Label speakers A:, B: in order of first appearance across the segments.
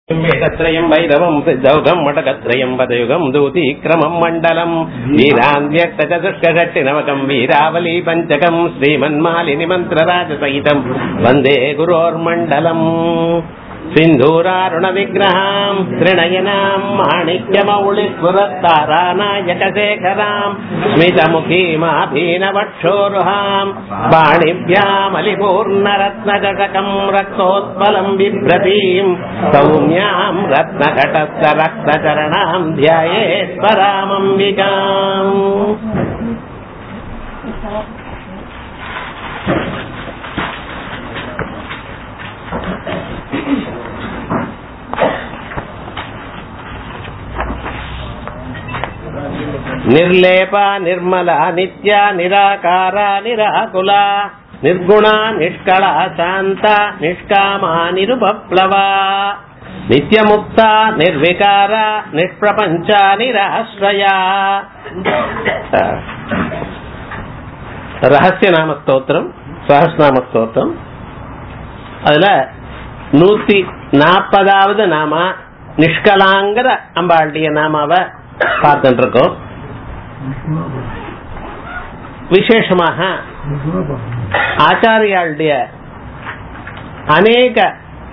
A: वेदत्रयम् वैरवम् सिद्धौघम् मटकत्रयम् पदयुगम् दूतीक्रमम् मण्डलम् वीरान्व्यक्तचतुष्कषट्टिनवकम् वीरावली पञ्चकम् श्रीमन्मालिनि मन्त्रराजसहितम् वन्दे गुरोर्मण्डलम् सिन्धूरारुणविग्रहाम् त्रिणयनाम् माणिक्यमौलिस्फुरत्तारानायकशेखराम् स्मितमुखीमाभीनवक्षोरुहाम् वाणिभ्यामलिपूर्णरत्नजटकम् रक्तोत्पलम् बिभ्रतीम् सौम्याम् रत्नघटस्थ रक्तचरणाम् ध्यायेत् परामम्बिकाम् निर्लेपा निर्मला नित्या निराकारा निराकुला निर्गुणा निष्कला शान्ता निष्कामा निरुपप्लवा नित्यमुक्ता निर्विकारा निष्प्रपञ्चा निराश्रया ரகசிய நாம ஸ்தோத்திரம் சஹஸ்நாம ஸ்தோத்திரம் அதுல நூத்தி நாற்பதாவது நாம நிஷ்கலாங்கிற அம்பாளுடைய நாமாவை பார்த்துட்டு இருக்கோம் விசேஷமாக ஆச்சாரியாளுடைய அநேக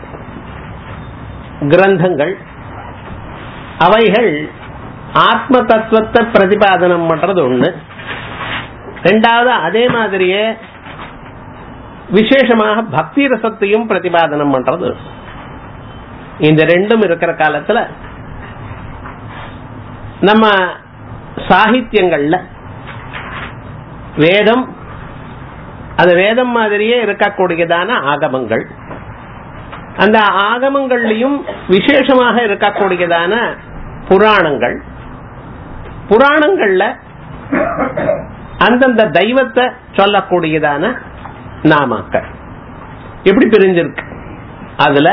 A: கிரந்தங்கள் அவைகள் ஆத்ம தத்துவத்தை பிரதிபாதனம் பண்றது ஒண்ணு ரெண்டாவது அதே மாதிரியே விசேஷமாக பக்தி ரசத்தையும் பிரதிபாதனம் பண்றது இந்த ரெண்டும் இருக்கிற காலத்துல நம்ம சாகித்யங்கள்ல வேதம் அது வேதம் மாதிரியே இருக்கக்கூடியதான ஆகமங்கள் அந்த ஆகமங்கள்லயும் விசேஷமாக இருக்கக்கூடியதான புராணங்கள் புராணங்கள்ல அந்தந்த தெய்வத்தை சொல்லக்கூடியதான நாமாக்கள் எப்படி பிரிஞ்சிருக்கு அதுல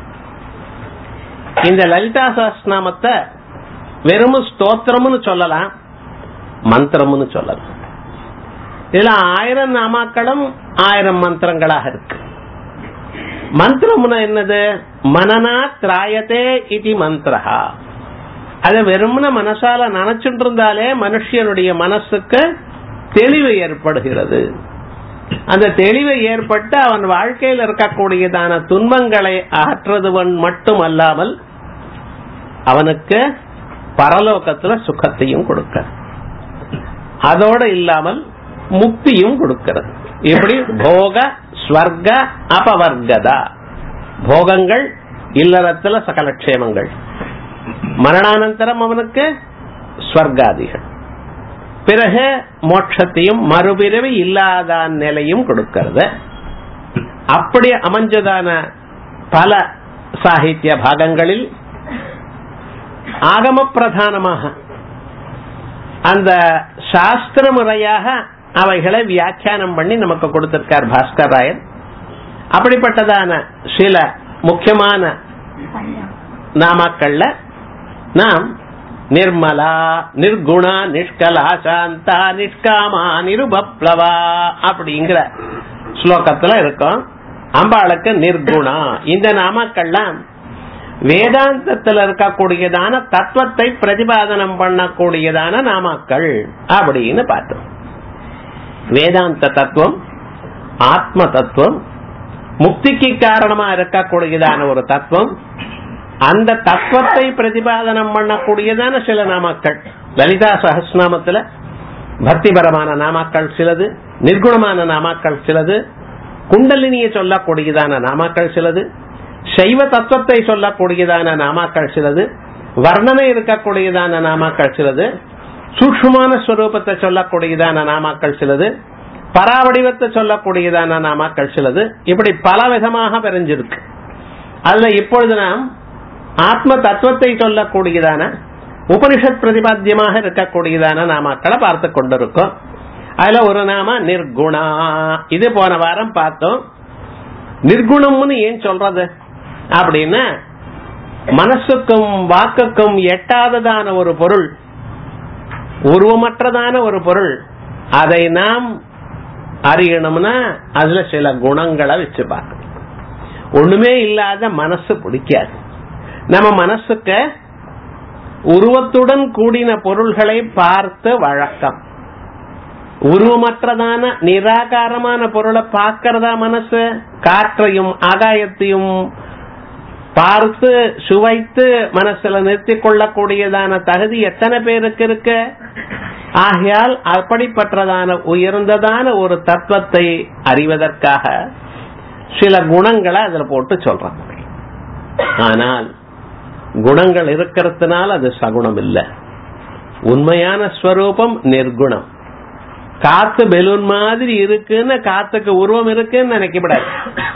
A: இந்த லலிதா சஹஸ்நாமத்தை வெறும் ஸ்தோத்திரம்னு சொல்லலாம் மந்திரம்னு சொல்லலாம் இதுல ஆயிரம் நாமாக்களும் ஆயிரம் மந்திரங்களாக இருக்கு மந்திரம்னா என்னது மனநா திராயத்தே இது மந்திரஹா அத வெறும்ன மனசால நினைச்சுட்டு இருந்தாலே மனுஷனுடைய மனசுக்கு தெளிவு ஏற்படுகிறது அந்த தெளிவு ஏற்பட்டு அவன் வாழ்க்கையில் இருக்கக்கூடியதான துன்பங்களை அகற்றுவன் மட்டும் அல்லாமல் அவனுக்கு பரலோகத்துல சுகத்தையும் கொடுக்க அதோட இல்லாமல் முக்தியும் கொடுக்கிறது இப்படி போக ஸ்வர்க அபவர்கதா போகங்கள் இல்லறத்துல சகல க்ஷேமங்கள் மரணானந்தரம் அவனுக்கு ஸ்வர்காதிகள் பிறகு மோட்சத்தையும் மறுபிறவி இல்லாத நிலையும் கொடுக்கிறது அப்படி அமைஞ்சதான பல சாகித்ய பாகங்களில் ஆகம பிரதானமாக அந்த சாஸ்திர முறையாக அவைகளை வியாக்கியானம் பண்ணி நமக்கு கொடுத்திருக்கார் பாஸ்கர் ராயன் அப்படிப்பட்டதான சில முக்கியமான நாமாக்கள்ல நாம் நிர்மலா நிர்குணா நிஷ்கலா சாந்தா நிஷ்காமா நிருபப்ளவா அப்படிங்கிற ஸ்லோகத்துல இருக்கும் அம்பாளுக்கு நிர்குணா இந்த நாமாக்கள்லாம் வேதாந்தத்தில் இருக்கக்கூடியதான தத்துவத்தை பிரதிபாதனம் பண்ணக்கூடியதான நாமாக்கள் அப்படின்னு பார்த்தோம் வேதாந்த தத்துவம் ஆத்ம தத்துவம் முக்திக்கு காரணமா இருக்கக்கூடியதான ஒரு தத்துவம் அந்த தத்துவத்தை பிரதிபாதனம் பண்ணக்கூடியதான சில நாமாக்கள் லலிதா சஹஸ்நாமத்துல பக்திபரமான நாமாக்கள் சிலது நிர்குணமான நாமாக்கள் சிலது குண்டலினியை சொல்லக்கூடியதான நாமாக்கள் சிலது சைவ தத்துவத்தை சொல்லக்கூடியதான நாமாக்கள் சிலது வர்ணனை இருக்கக்கூடியதான நாமாக்கள் சிலது சூக்ஷ்மமான ஸ்வரூபத்தை சொல்லக்கூடியதான நாமாக்கள் சிலது பராவடிவத்தை சொல்லக்கூடியதான நாமாக்கள் சிலது இப்படி பல விதமாக பிரிஞ்சிருக்கு அதுல இப்பொழுது நாம் ஆத்ம தத்துவத்தை சொல்லக்கூடியதான உபனிஷத் பிரதிபாத்தியமாக இருக்கக்கூடியதான நாமாக்களை பார்த்து கொண்டிருக்கோம் அதுல ஒரு நாம நிர்குணா இது போன வாரம் பார்த்தோம் நிர்குணம்னு ஏன் சொல்றது அப்படின்னா மனசுக்கும் வாக்குக்கும் எட்டாததான ஒரு பொருள் உருவமற்றதான ஒரு பொருள் அதை நாம் அறியணும்னா அதுல சில குணங்களை வச்சு பார்க்கணும் ஒண்ணுமே இல்லாத மனசு பிடிக்காது நம்ம மனசுக்கு உருவத்துடன் கூடின பொருள்களை பார்த்து வழக்கம் உருவமற்றதான நிராகாரமான பொருளை பார்க்கறதா மனசு காற்றையும் ஆகாயத்தையும் பார்த்து சுவைத்து மனசுல நிறுத்திக் கொள்ளக்கூடியதான தகுதி எத்தனை பேருக்கு இருக்கு ஆகையால் அப்படிப்பட்டதான உயர்ந்ததான ஒரு தத்துவத்தை அறிவதற்காக சில குணங்களை அதுல போட்டு சொல்றாங்க ஆனால் குணங்கள் இருக்கிறதுனால அது சகுணம் இல்ல உண்மையான ஸ்வரூபம் நிர்குணம் காத்து பெலூன் மாதிரி இருக்குன்னு காத்துக்கு உருவம் இருக்குன்னு நினைக்கப்படாது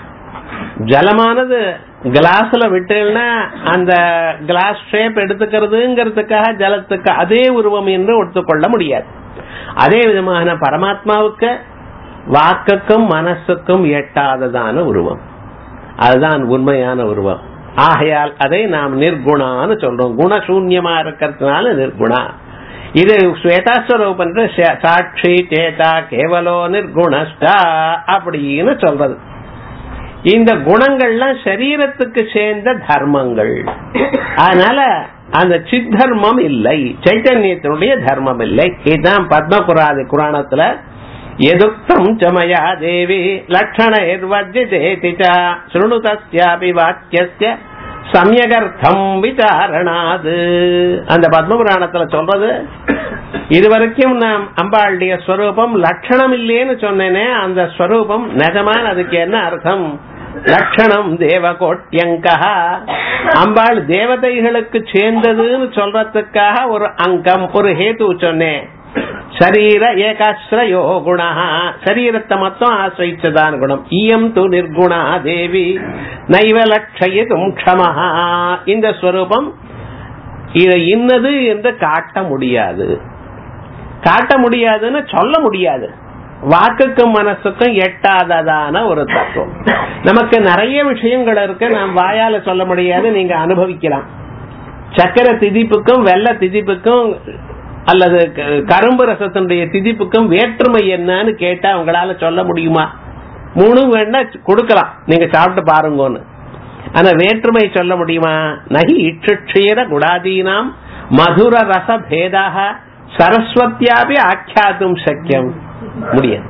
A: ஜலமானது கிளாஸ்ல விட்டேன்னா அந்த கிளாஸ் ஷேப் எடுத்துக்கிறதுங்கிறதுக்காக ஜலத்துக்கு அதே உருவம் என்று ஒத்துக்கொள்ள முடியாது அதே விதமான பரமாத்மாவுக்கு வாக்குக்கும் மனசுக்கும் எட்டாததான உருவம் அதுதான் உண்மையான உருவம் ஆகையால் அதை நாம் நிர்குணான்னு சொல்றோம் குணசூன்யமா இருக்கிறதுனால நிர்குணா இது ஸ்வேதாஸ்வரூபன் சாட்சி சேதா கேவலோ நிர்குணஸ்டா அப்படின்னு சொல்றது இந்த குணங்கள்லாம் சரீரத்துக்கு சேர்ந்த தர்மங்கள் அதனால அந்த சித் தர்மம் இல்லை சைத்தன்யத்தினுடைய தர்மம் இல்லை இதுதான் பத்மபுராதி புராணத்துல எதுக்தம் சமயா தேவி லட்சண நிர்வர்ஜிதேதி சுணு தஸ்யாபி வாக்கியஸ்ய சமயகர்த்தம் விசாரணாது அந்த பத்மபுராணத்துல சொல்றது இதுவரைக்கும் நாம் அம்பாளுடைய ஸ்வரூபம் லட்சணம் இல்லேன்னு சொன்னேனே அந்த ஸ்வரூபம் நிஜமான அதுக்கு என்ன அர்த்தம் லட்சணம் தேவகோட்டியங்கா அம்பாள் தேவதைகளுக்கு சேர்ந்ததுன்னு சொல்றதுக்காக ஒரு அங்கம் ஒரு ஹேத்து சொன்னேன் சரீர ஏகாஸ்ரயோ குணா சரீரத்தை மொத்தம் ஆசிரிச்சதான் குணம் இயம் து நிர்குணா தேவி நைவ லட்சயிதும் க்ஷமஹா இந்த ஸ்வரூபம் இதை இன்னது என்று காட்ட முடியாது காட்ட முடியாதுன்னு சொல்ல முடியாது வாக்குக்கும் மனசுக்கும் எட்டாததான ஒரு தத்துவம் நமக்கு நிறைய விஷயங்கள் இருக்கு நாம் வாயால சொல்ல முடியாது நீங்க அனுபவிக்கலாம் சக்கர திதிப்புக்கும் வெள்ள திதிப்புக்கும் அல்லது கரும்பு ரசத்தினுடைய திதிப்புக்கும் வேற்றுமை என்னன்னு கேட்டா உங்களால சொல்ல முடியுமா மூணும் வேணா கொடுக்கலாம் நீங்க சாப்பிட்டு பாருங்கன்னு ஆனா வேற்றுமை சொல்ல முடியுமா நகி இட்சுட்சீர குடாதீனாம் மதுர ரச பேதாக சரஸ்வத்தியாபி ஆக்கியாத்தும் சக்கியம் முடியாது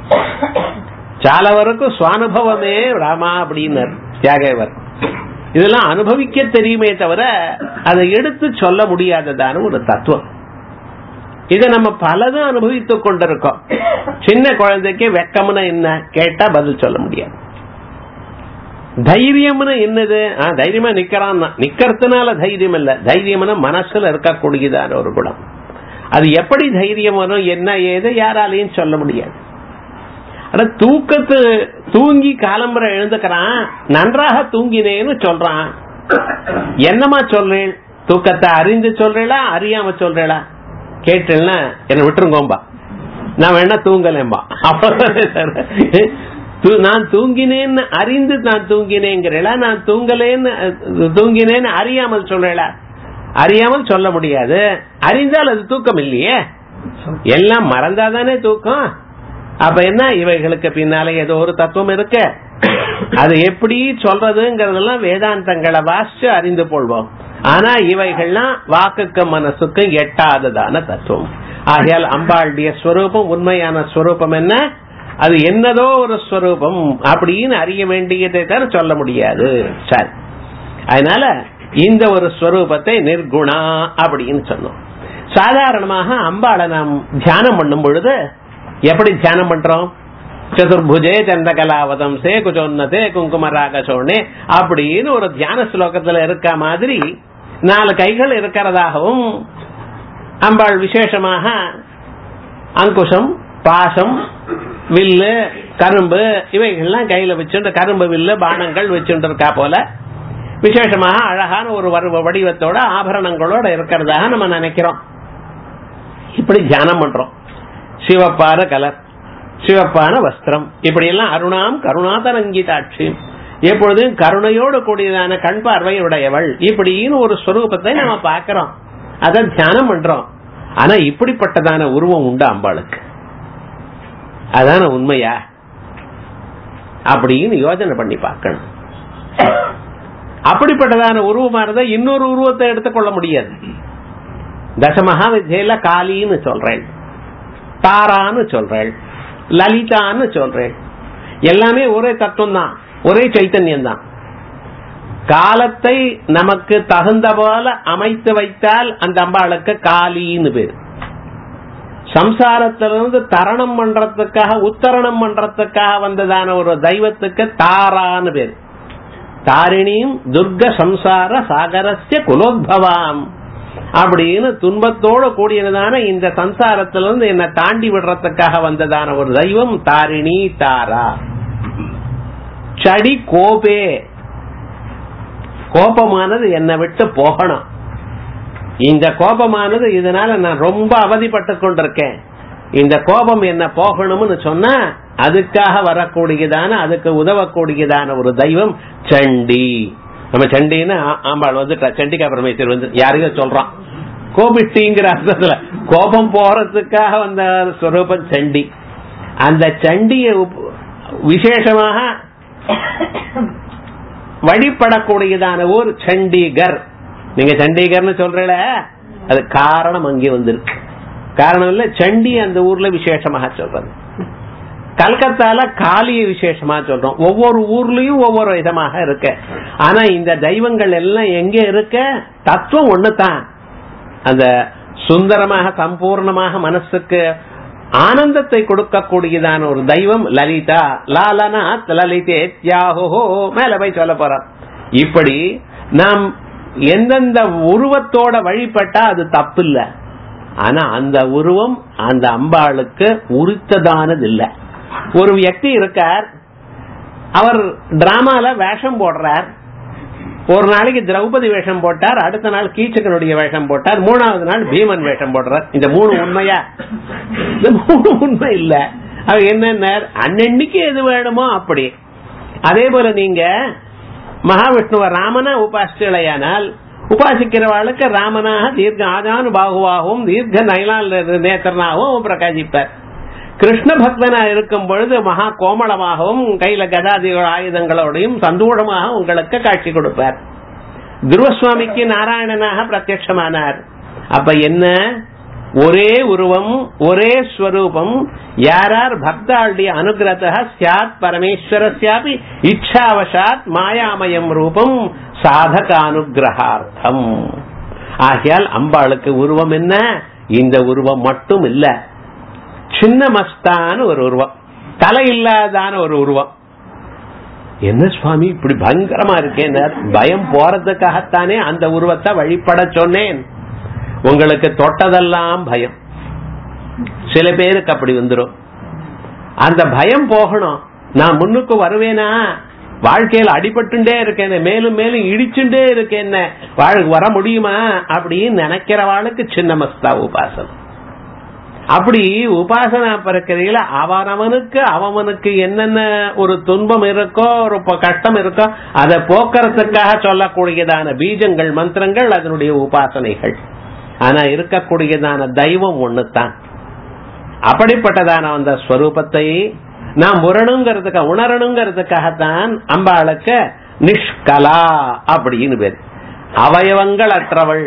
A: చాలా వరకు స్వానుభవమే రామా அப்படின்னார் தியாகவர் இதெல்லாம் அனுபவிக்க தெரியுமே தவிர அதை எடுத்து சொல்ல முடியாததான ஒரு தத்துவம் இதை நம்ம பலதும் அனுபவித்துக் கொண்டிருக்கோம் சின்ன குழந்தைக்கு வெக்கம்னு என்ன கேட்டா பதில் சொல்ல முடியாது தைரியம்னு என்னது தைரியமா நிக்கிறான் நிக்கிறதுனால தைரியம் இல்ல தைரியம்னு மனசுல இருக்கக்கூடியதான ஒரு குணம் அது எப்படி தைரியம் வரும் என்ன ஏது யாராலையும் சொல்ல முடியாது ஆனா தூக்கத்து தூங்கி காலம்பரை எழுந்துக்கிறான் நன்றாக தூங்கினேன்னு சொல்றான் என்னமா சொல்றேன் தூக்கத்தை அறிந்து சொல்றேளா அறியாம சொல்றேளா கேட்டேன்னா என்ன விட்டுருங்கோம்பா நான் வேணா தூங்கலேம்பா அவ்வளவுதான் நான் தூங்கினேன்னு அறிந்து நான் தூங்கினேங்கிறேளா நான் தூங்கலேன்னு தூங்கினேன்னு அறியாமல் சொல்றேளா அறியாமல் சொல்ல முடியாது அறிந்தால் அது தூக்கம் இல்லையே எல்லாம் மறந்தாதானே தூக்கம் அப்ப என்ன இவைகளுக்கு பின்னாலே ஏதோ ஒரு தத்துவம் இருக்கு அது எப்படி சொல்றதுங்கிறதெல்லாம் வேதாந்தங்களை வாசிச்சு அறிந்து கொள்வோம் ஆனா இவைகள்லாம் வாக்குக்கு மனசுக்கு எட்டாததான தத்துவம் ஆகையால் அம்பாளுடைய ஸ்வரூபம் உண்மையான ஸ்வரூபம் என்ன அது என்னதோ ஒரு ஸ்வரூபம் அப்படின்னு அறிய வேண்டியதை தவிர சொல்ல முடியாது சரி அதனால இந்த ஒரு ஸ்வரூபத்தை நிர்குணா அப்படின்னு சொன்னோம் சாதாரணமாக அம்பாளை நாம் தியானம் பண்ணும் பொழுது எப்படி தியானம் பண்றோம் சதுர்புஜே சந்திரகலாவதம் சே குச்சோன்னதே குங்குமராக சோனே அப்படின்னு ஒரு தியான ஸ்லோகத்துல இருக்க மாதிரி நாலு கைகள் இருக்கிறதாகவும் அம்பாள் விசேஷமாக அங்குஷம் பாசம் வில்லு கரும்பு இவைகள்லாம் கையில வச்சுட்டு கரும்பு வில்லு பானங்கள் வச்சுட்டு இருக்கா போல விசேஷமாக அழகான ஒரு வடிவத்தோட ஆபரணங்களோட இருக்கிறதாக நம்ம நினைக்கிறோம் இப்படி தியானம் பண்றோம் சிவப்பான கலர் சிவப்பான வஸ்திரம் இப்படி எல்லாம் அருணாம் கருணாதரங்கிதாட்சி எப்பொழுதும் கருணையோடு கூடியதான கண் பார்வை உடையவள் இப்படின்னு ஒரு ஸ்வரூபத்தை நம்ம பாக்கிறோம் அதை தியானம் பண்றோம் ஆனா இப்படிப்பட்டதான உருவம் உண்டு அம்பாளுக்கு அதான உண்மையா அப்படின்னு யோஜனை பண்ணி பார்க்கணும் அப்படிப்பட்டதான உருவமானதை இன்னொரு உருவத்தை எடுத்துக்கொள்ள முடியாது தசமகா வித்யில காளின்னு சொல்றேன் தாரான்னு சொல்றேன் லலிதான்னு சொல்றேன் எல்லாமே ஒரே தத்துவம் தான் ஒரே சைத்தன்யம் தான் காலத்தை நமக்கு தகுந்த போல அமைத்து வைத்தால் அந்த அம்பாளுக்கு காளின்னு பேரு சம்சாரத்திலிருந்து தரணம் பண்றதுக்காக உத்தரணம் பண்றதுக்காக வந்ததான ஒரு தெய்வத்துக்கு தாரான்னு பேரு தாரிணியும் துர்க சம்சார சாகரஸ்ய குலோத்பவாம் அப்படின்னு துன்பத்தோடு கூடியதான இந்த சம்சாரத்திலிருந்து என்னை தாண்டி விடுறதுக்காக வந்ததான ஒரு தெய்வம் தாரிணி தாரா சடி கோபே கோபமானது என்னை விட்டு போகணும் இந்த கோபமானது இதனால நான் ரொம்ப அவதிப்பட்டு கொண்டிருக்கேன் இந்த கோபம் என்ன போகணும்னு சொன்னா அதுக்காக வரக்கூடியதான அதுக்கு உதவக்கூடியதான ஒரு தெய்வம் சண்டி நம்ம சண்டின்னு ஆ- ஆம்பாள் வந்து சண்டிகா பரமேஸ்வரர் வந்து யாரையோ சொல்றான் கோபிட்டிங்கிற அர்த்தத்துல கோபம் போறதுக்காக வந்த ஸ்வரூபம் சண்டி அந்த சண்டிய உப்- விசேஷமாக வழிபடக்கூடியதான ஊர் சண்டிகர் நீங்க சண்டிகர்னு சொல்றல அது காரணம் அங்கே வந்திருக்கு காரணம் இல்ல சண்டி அந்த ஊர்ல விசேஷமாக சொல்றது கல்கத்தால காளிய விசேஷமா சொல்றோம் ஒவ்வொரு ஊர்லயும் ஒவ்வொரு விதமாக இருக்கு ஆனா இந்த தெய்வங்கள் எல்லாம் எங்க இருக்க தத்துவம் ஒண்ணுதான் அந்த சுந்தரமாக சம்பூர்ணமாக மனசுக்கு ஆனந்தத்தை கொடுக்கக்கூடியதான ஒரு தெய்வம் லலிதா லாலநாத் லலிதே தியாகோ மேல போய் சொல்ல போறோம் இப்படி நாம் எந்தெந்த உருவத்தோட வழிபட்டா அது தப்பு இல்ல ஆனா அந்த உருவம் அந்த அம்பாளுக்கு உரித்ததானது இல்ல ஒரு வியக்தி இருக்கார் அவர் டிராமால வேஷம் போடுறார் ஒரு நாளைக்கு திரௌபதி வேஷம் போட்டார் அடுத்த நாள் கீச்சகனுடைய வேஷம் போட்டார் மூணாவது நாள் பீமன் வேஷம் போடுறார் இந்த மூணு உண்மையா இந்த மூணு உண்மை இல்ல அது என்னென்ன அன்னன்னைக்கு எது வேணுமோ அப்படி அதே போல நீங்க மகாவிஷ்ணுவ ராமனா உபாசிக்கலையானால் உபாசிக்கிறவாளுக்கு ராமனாக தீர்க்க ஆதானு பாகுவாகவும் தீர்க்க நயனால் நேத்திரனாகவும் பிரகாசிப்பார் கிருஷ்ண பக்தனா இருக்கும் பொழுது மகா கோமளமாகவும் கையில கதாதி ஆயுதங்களோடையும் சந்தோஷமாக உங்களுக்கு காட்சி கொடுப்பார் துருவசுவாமிக்கு நாராயணனாக பிரத்யட்சமானார் அப்ப என்ன ஒரே உருவம் ஒரே ஸ்வரூபம் யாரார் பக்தாளுடைய அனுகிரத சியாத் பரமேஸ்வரஸ்யாபி இச்சாவசாத் மாயாமயம் ரூபம் சாதக அனுகிரகார்த்தம் ஆகையால் அம்பாளுக்கு உருவம் என்ன இந்த உருவம் மட்டும் இல்ல சின்ன மஸ்தான ஒரு உருவம் தலை இல்லாதான ஒரு உருவம் என்ன சுவாமி இப்படி பயங்கரமா இருக்கேன் பயம் போறதுக்காகத்தானே அந்த உருவத்தை வழிபட சொன்னேன் உங்களுக்கு தொட்டதெல்லாம் பயம் சில பேருக்கு அப்படி வந்துடும் அந்த பயம் போகணும் நான் முன்னுக்கு வருவேனா வாழ்க்கையில் அடிபட்டுண்டே இருக்கேன் மேலும் மேலும் இடிச்சுட்டே இருக்கேன் வாழ் வர முடியுமா அப்படின்னு நினைக்கிறவாளுக்கு சின்ன மஸ்தா உபாசனம் அப்படி உபாசனா பிரக்கிரையில அவனவனுக்கு அவனுக்கு என்னென்ன ஒரு துன்பம் இருக்கோ ஒரு ப- கஷ்டம் இருக்கோ அதை போக்குறதுக்காக சொல்லக்கூடியதான பீஜங்கள் மந்திரங்கள் அதனுடைய உபாசனைகள் ஆனா இருக்கக்கூடியதான தெய்வம் ஒண்ணுதான் அப்படிப்பட்டதான அந்த ஸ்வரூபத்தை நாம் உணரணுங்கிறதுக்கு உணரணுங்கிறதுக்காகத்தான் அம்பாளுக்கு நிஷ்கலா அப்படின்னு பேர் அவயவங்கள் அற்றவள்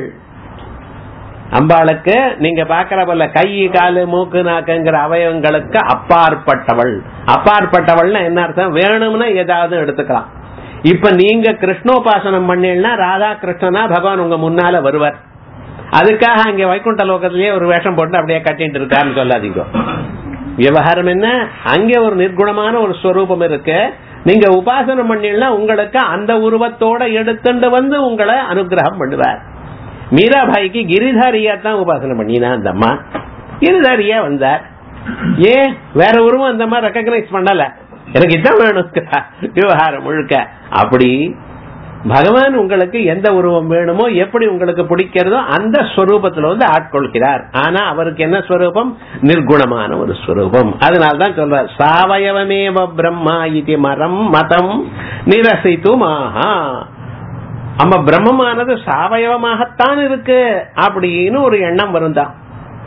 A: அம்பாளுக்கு நீங்க பாக்குற போல கை காலு மூக்கு நாக்குங்கிற அவயவங்களுக்கு அப்பாற்பட்டவள் அப்பாற்பட்டவள்னா என்ன அர்த்தம் வேணும்னா ஏதாவது எடுத்துக்கலாம் இப்ப நீங்க கிருஷ்ணோபாசனம் பண்ணீங்கன்னா ராதா கிருஷ்ணனா பகவான் உங்க முன்னால வருவார் அதுக்காக அங்க வைகுண்ட லோகத்திலேயே ஒரு வேஷம் போட்டு அப்படியே கட்டிட்டு இருக்காருன்னு சொல்லாதீங்க விவகாரம் என்ன அங்கே ஒரு நிர்குணமான ஒரு ஸ்வரூபம் இருக்கு நீங்க உபாசனம் பண்ணீங்கன்னா உங்களுக்கு அந்த உருவத்தோட எடுத்துட்டு வந்து உங்களை அனுகிரகம் பண்ணுவார் மீராபாய்க்கு கிரிதாரியா தான் உபாசனை பண்ணினா அந்த அம்மா கிரிதாரியா வந்தார் ஏன் வேற உருவம் அந்த மாதிரி ரெக்கக்னைஸ் பண்ணல எனக்கு இதான் வேணும் விவகாரம் முழுக்க அப்படி பகவான் உங்களுக்கு எந்த உருவம் வேணுமோ எப்படி உங்களுக்கு பிடிக்கிறதோ அந்த ஸ்வரூபத்துல வந்து ஆட்கொள்கிறார் ஆனா அவருக்கு என்ன ஸ்வரூபம் நிர்குணமான ஒரு ஸ்வரூபம் அதனால்தான் சொல்றார் சாவயவமேவ பிரம்மா இது மரம் மதம் நிரசித்து மாஹா நம்ம பிரம்மமானது சாவயவமாகத்தான் இருக்கு அப்படின்னு ஒரு எண்ணம் வருந்தான்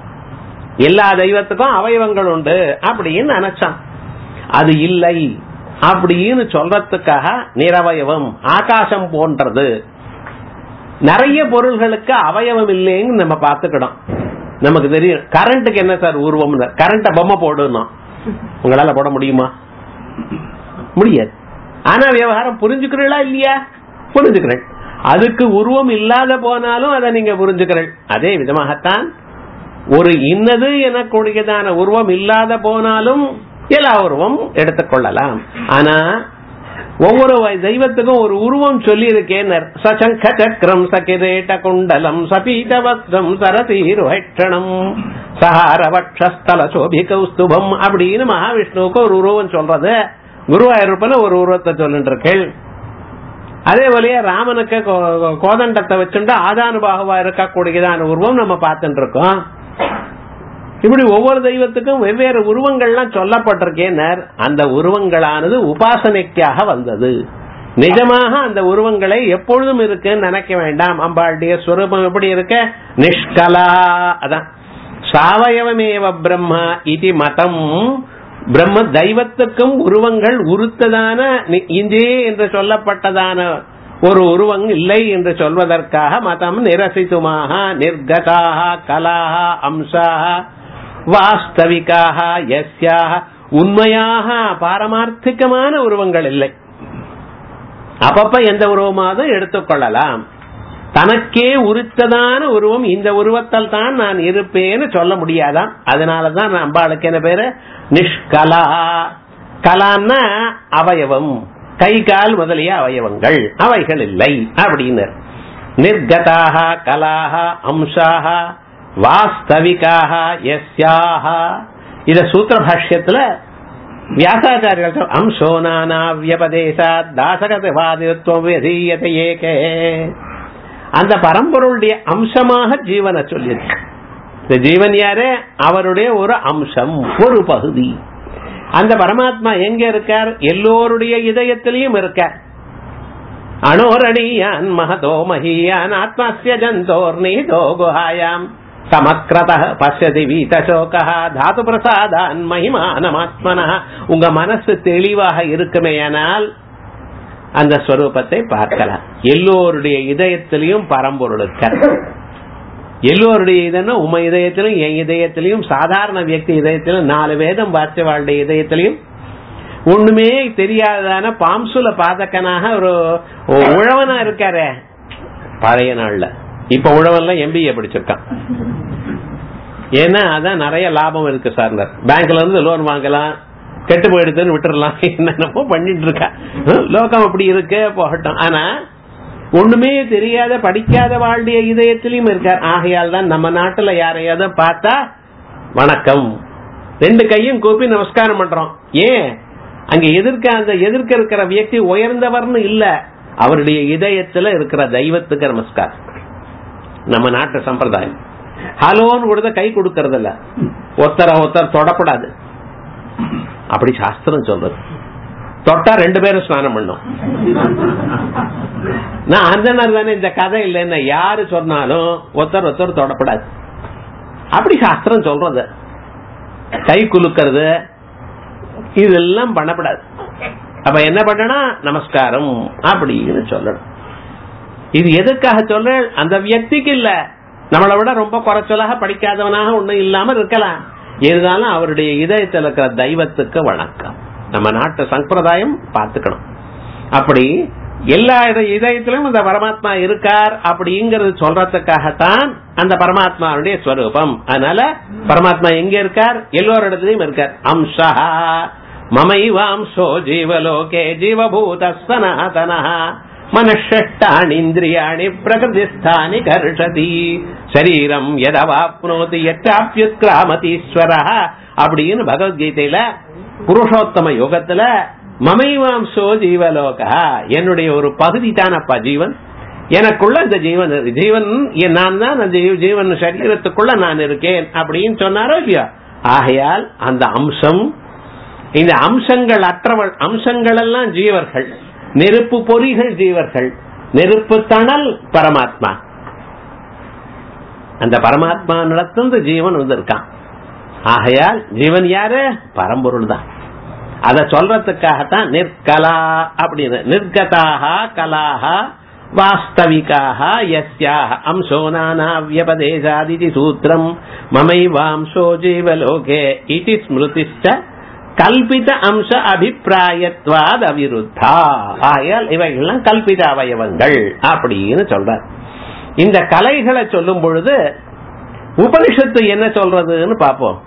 A: எல்லா தெய்வத்துக்கும் அவயவங்கள் உண்டு அப்படின்னு நினைச்சான் அது இல்லை அப்படின்னு சொல்றதுக்காக நிரவயவம் ஆகாசம் போன்றது நிறைய பொருள்களுக்கு அவயவம் இல்லைன்னு நம்ம பார்த்துக்கணும் நமக்கு தெரியும் கரண்ட்டுக்கு என்ன சார் உருவம் கரண்ட பொம்மை போடணும் உங்களால போட முடியுமா முடியாது ஆனா விவகாரம் புரிஞ்சுக்கிறீங்களா இல்லையா புரிஞ்சுக்கிறேன் அதுக்கு உருவம் இல்லாத போனாலும் அதை நீங்க புரிஞ்சுக்கிறேன் அதே விதமாகத்தான் ஒரு இன்னது எனக்கூடியதான உருவம் இல்லாத போனாலும் எல்லா உருவம் எடுத்துக்கொள்ளலாம் ஆனா ஒவ்வொரு தெய்வத்துக்கும் ஒரு உருவம் சொல்லி இருக்கேன் சசங்க சக்கரம் சகிரேட்ட குண்டலம் சபீத வஸ்திரம் சரசீருஹட்சணம் சஹாரவக்ஷஸ்தல சோபி கௌஸ்துபம் அப்படின்னு மகாவிஷ்ணுவுக்கு ஒரு உருவம் சொல்றது குருவாயூரப்பன ஒரு உருவத்தை சொல்லிட்டு இருக்கேன் அதே போலயே ராமனுக்கு கோதண்டத்தை வச்சுட்டு ஆதானுபாகவா இருக்கக்கூடியதான உருவம் நம்ம பார்த்துட்டு இருக்கோம் இப்படி ஒவ்வொரு தெய்வத்துக்கும் வெவ்வேறு உருவங்கள்லாம் சொல்லப்பட்டிருக்கேன் அந்த உருவங்களானது உபாசனைக்காக வந்தது நிஜமாக அந்த உருவங்களை எப்பொழுதும் இருக்குன்னு நினைக்க வேண்டாம் அம்பாளுடைய ஸ்வரூபம் எப்படி இருக்க நிஷ்கலா அதான் சாவயவமேவ பிரம்மா இது மதம் பிரம்ம தெய்வத்துக்கும் உருவங்கள் உருத்ததான இந்தே என்று சொல்லப்பட்டதான ஒரு உருவம் இல்லை என்று சொல்வதற்காக மதம் நிரசித்துமாக நிர்கதாக கலாக அம்சாக வாஸ்தவிக்காக எஸ்யாக உண்மையாக பாரமார்த்திகமான உருவங்கள் இல்லை அப்பப்ப எந்த உருவமாவது எடுத்துக்கொள்ளலாம் தனக்கே உரித்ததான உருவம் இந்த உருவத்தால் தான் நான் இருப்பேன்னு சொல்ல முடியாதாம் அதனாலதான் அம்பாளுக்கு என்ன பேரு நிஷ்கலா கலான்னா அவயவம் கை கால் முதலிய அவயவங்கள் அவைகள் இல்லை அப்படின்னு நிர்கதாக கலாக அம்சாக வாஸ்தவிக்காக எஸ்யாக இத சூத்திர பாஷ்யத்துல வியாசாச்சாரியர்கள் அம்சோ நானா வியபதேசா தாசகவாதித்வம் விதீயத்தை ஏகே அந்த பரம்பொருளுடைய அம்சமாக ஜீவனை சொல்லியிருக்கு இந்த ஜீவன் யாரு அவருடைய ஒரு அம்சம் ஒரு பகுதி அந்த பரமாத்மா எங்க இருக்கார் எல்லோருடைய இதயத்திலையும் இருக்கார் அணோரணியான் மகதோ மகியான் ஆத்மாசிய ஜந்தோர் நீதோ குஹாயாம் சமக்கிரத பசியதி வீதசோகா தாது பிரசாதான் மகிமானமாத்மன உங்க மனசு தெளிவாக இருக்குமேயானால் அந்த ஸ்வரூபத்தை பார்க்கலாம் எல்லோருடைய இதயத்திலையும் பரம்பொருள் இருக்கார் எல்லோருடைய இதன்னா உம இதயத்திலும் என் இதயத்திலையும் சாதாரண வியக்தி இதயத்திலும் நாலு வேதம் வாசியவாளுடைய இதயத்திலையும் ஒண்ணுமே தெரியாததான பாம்சுல பாதக்கனாக ஒரு உழவனா இருக்காரே பழைய நாள்ல இப்ப உழவன்லாம் எம்பிஏ படிச்சிருக்கான் ஏன்னா அதான் நிறைய லாபம் இருக்கு சார் பேங்க்ல இருந்து லோன் வாங்கலாம் கெட்டு போயிடுதுன்னு விட்டுறலாம் என்னென்னமோ பண்ணிட்டு இருக்கா லோகம் அப்படி இருக்கு போகட்டும் ஆனா ஒண்ணுமே தெரியாத படிக்காத வாழ்டைய இதயத்திலையும் இருக்கார் ஆகையால் தான் நம்ம நாட்டுல யாரையாவது பார்த்தா வணக்கம் ரெண்டு கையும் கூப்பி நமஸ்காரம் பண்றோம் ஏன் அங்க எதிர்க்க அந்த எதிர்க்க இருக்கிற வியக்தி உயர்ந்தவர்னு இல்ல அவருடைய இதயத்துல இருக்கிற தெய்வத்துக்கு நமஸ்காரம் நம்ம நாட்டு சம்பிரதாயம் ஹலோன்னு கொடுத்த கை கொடுக்கறது இல்ல ஒருத்தர ஒருத்தர் தொடப்படாது அப்படி சாஸ்திரம் சொல்றது தொட்டா ரெண்டு பேரும் ஸ்நானம் பண்ணும் நான் அந்த தானே இந்த கதை இல்லைன்னு யாரு சொன்னாலும் ஒருத்தர் ஒருத்தர் தொடப்படாது அப்படி சாஸ்திரம் சொல்றது கை குலுக்கிறது இதெல்லாம் பண்ணப்படாது அப்ப என்ன பண்ணணும் நமஸ்காரம் அப்படின்னு சொல்லணும் இது எதுக்காக சொல்ற அந்த வியக்திக்கு இல்ல நம்மளை விட ரொம்ப குறைச்சலாக படிக்காதவனாக ஒண்ணும் இல்லாம இருக்கலாம் இருந்தாலும் அவருடைய இதயத்தில் இருக்கிற தெய்வத்துக்கு வணக்கம் நம்ம நாட்டு சம்பிரதாயம் பார்த்துக்கணும் அப்படி எல்லா இதயத்திலும் இந்த பரமாத்மா இருக்கார் அப்படிங்கறது சொல்றதுக்காகத்தான் அந்த பரமாத்மாவுடைய ஸ்வரூபம் அதனால பரமாத்மா எங்க இருக்கார் எல்லோரிடத்திலையும் இருக்கார் அம்சா மமைவாம்சோ ஜீவலோகே ஜீவபூத சனாதன மனஷட்டானிந்திரியாணி பிரகிருதிஸ்தானி கர்ஷதி சரீரம் எதவாப்னோதி எட்டாப்யுத்கிராமதீஸ்வர அப்படின்னு பகவத்கீதையில புருஷோத்தம யோகத்துல மமைவாம்சோ ஜீவலோகா என்னுடைய ஒரு பகுதி தானப்பா ஜீவன் எனக்குள்ள இந்த ஜீவன் ஜீவன் நான் தான் அந்த ஜீவன் சரீரத்துக்குள்ள நான் இருக்கேன் அப்படின்னு சொன்னாரோ இல்லையா ஆகையால் அந்த அம்சம் இந்த அம்சங்கள் அற்றவள் அம்சங்கள் எல்லாம் ஜீவர்கள் நெருப்பு பொறிகள் ஜீவர்கள் நெருப்பு தணல் பரமாத்மா அந்த பரமாத்மா நடத்தும் ஜீவன் வந்திருக்கான் ஆகையால் ஜீவன் யாரு பரம்பொருள் தான் அத சொல்றதுக்காகத்தான் நிற்கலா அப்படின்னு நிர்கதாக கலாக வாஸ்தவிகாக யஸ்யாக அம்சோ நானாவியபதேசாதிதி சூத்திரம் மமைவாம்சோ ஜீவலோகே இதி ஸ்மிருதிஷ்ட கல்பித அம்ச அபிப்பிராயத்வாத் அவிருத்தா ஆகையால் இவைகள்லாம் கல்பித அவயவங்கள் அப்படின்னு சொல்றார் இந்த கலைகளை சொல்லும் பொழுது உபனிஷத்து என்ன சொல்றதுன்னு பார்ப்போம்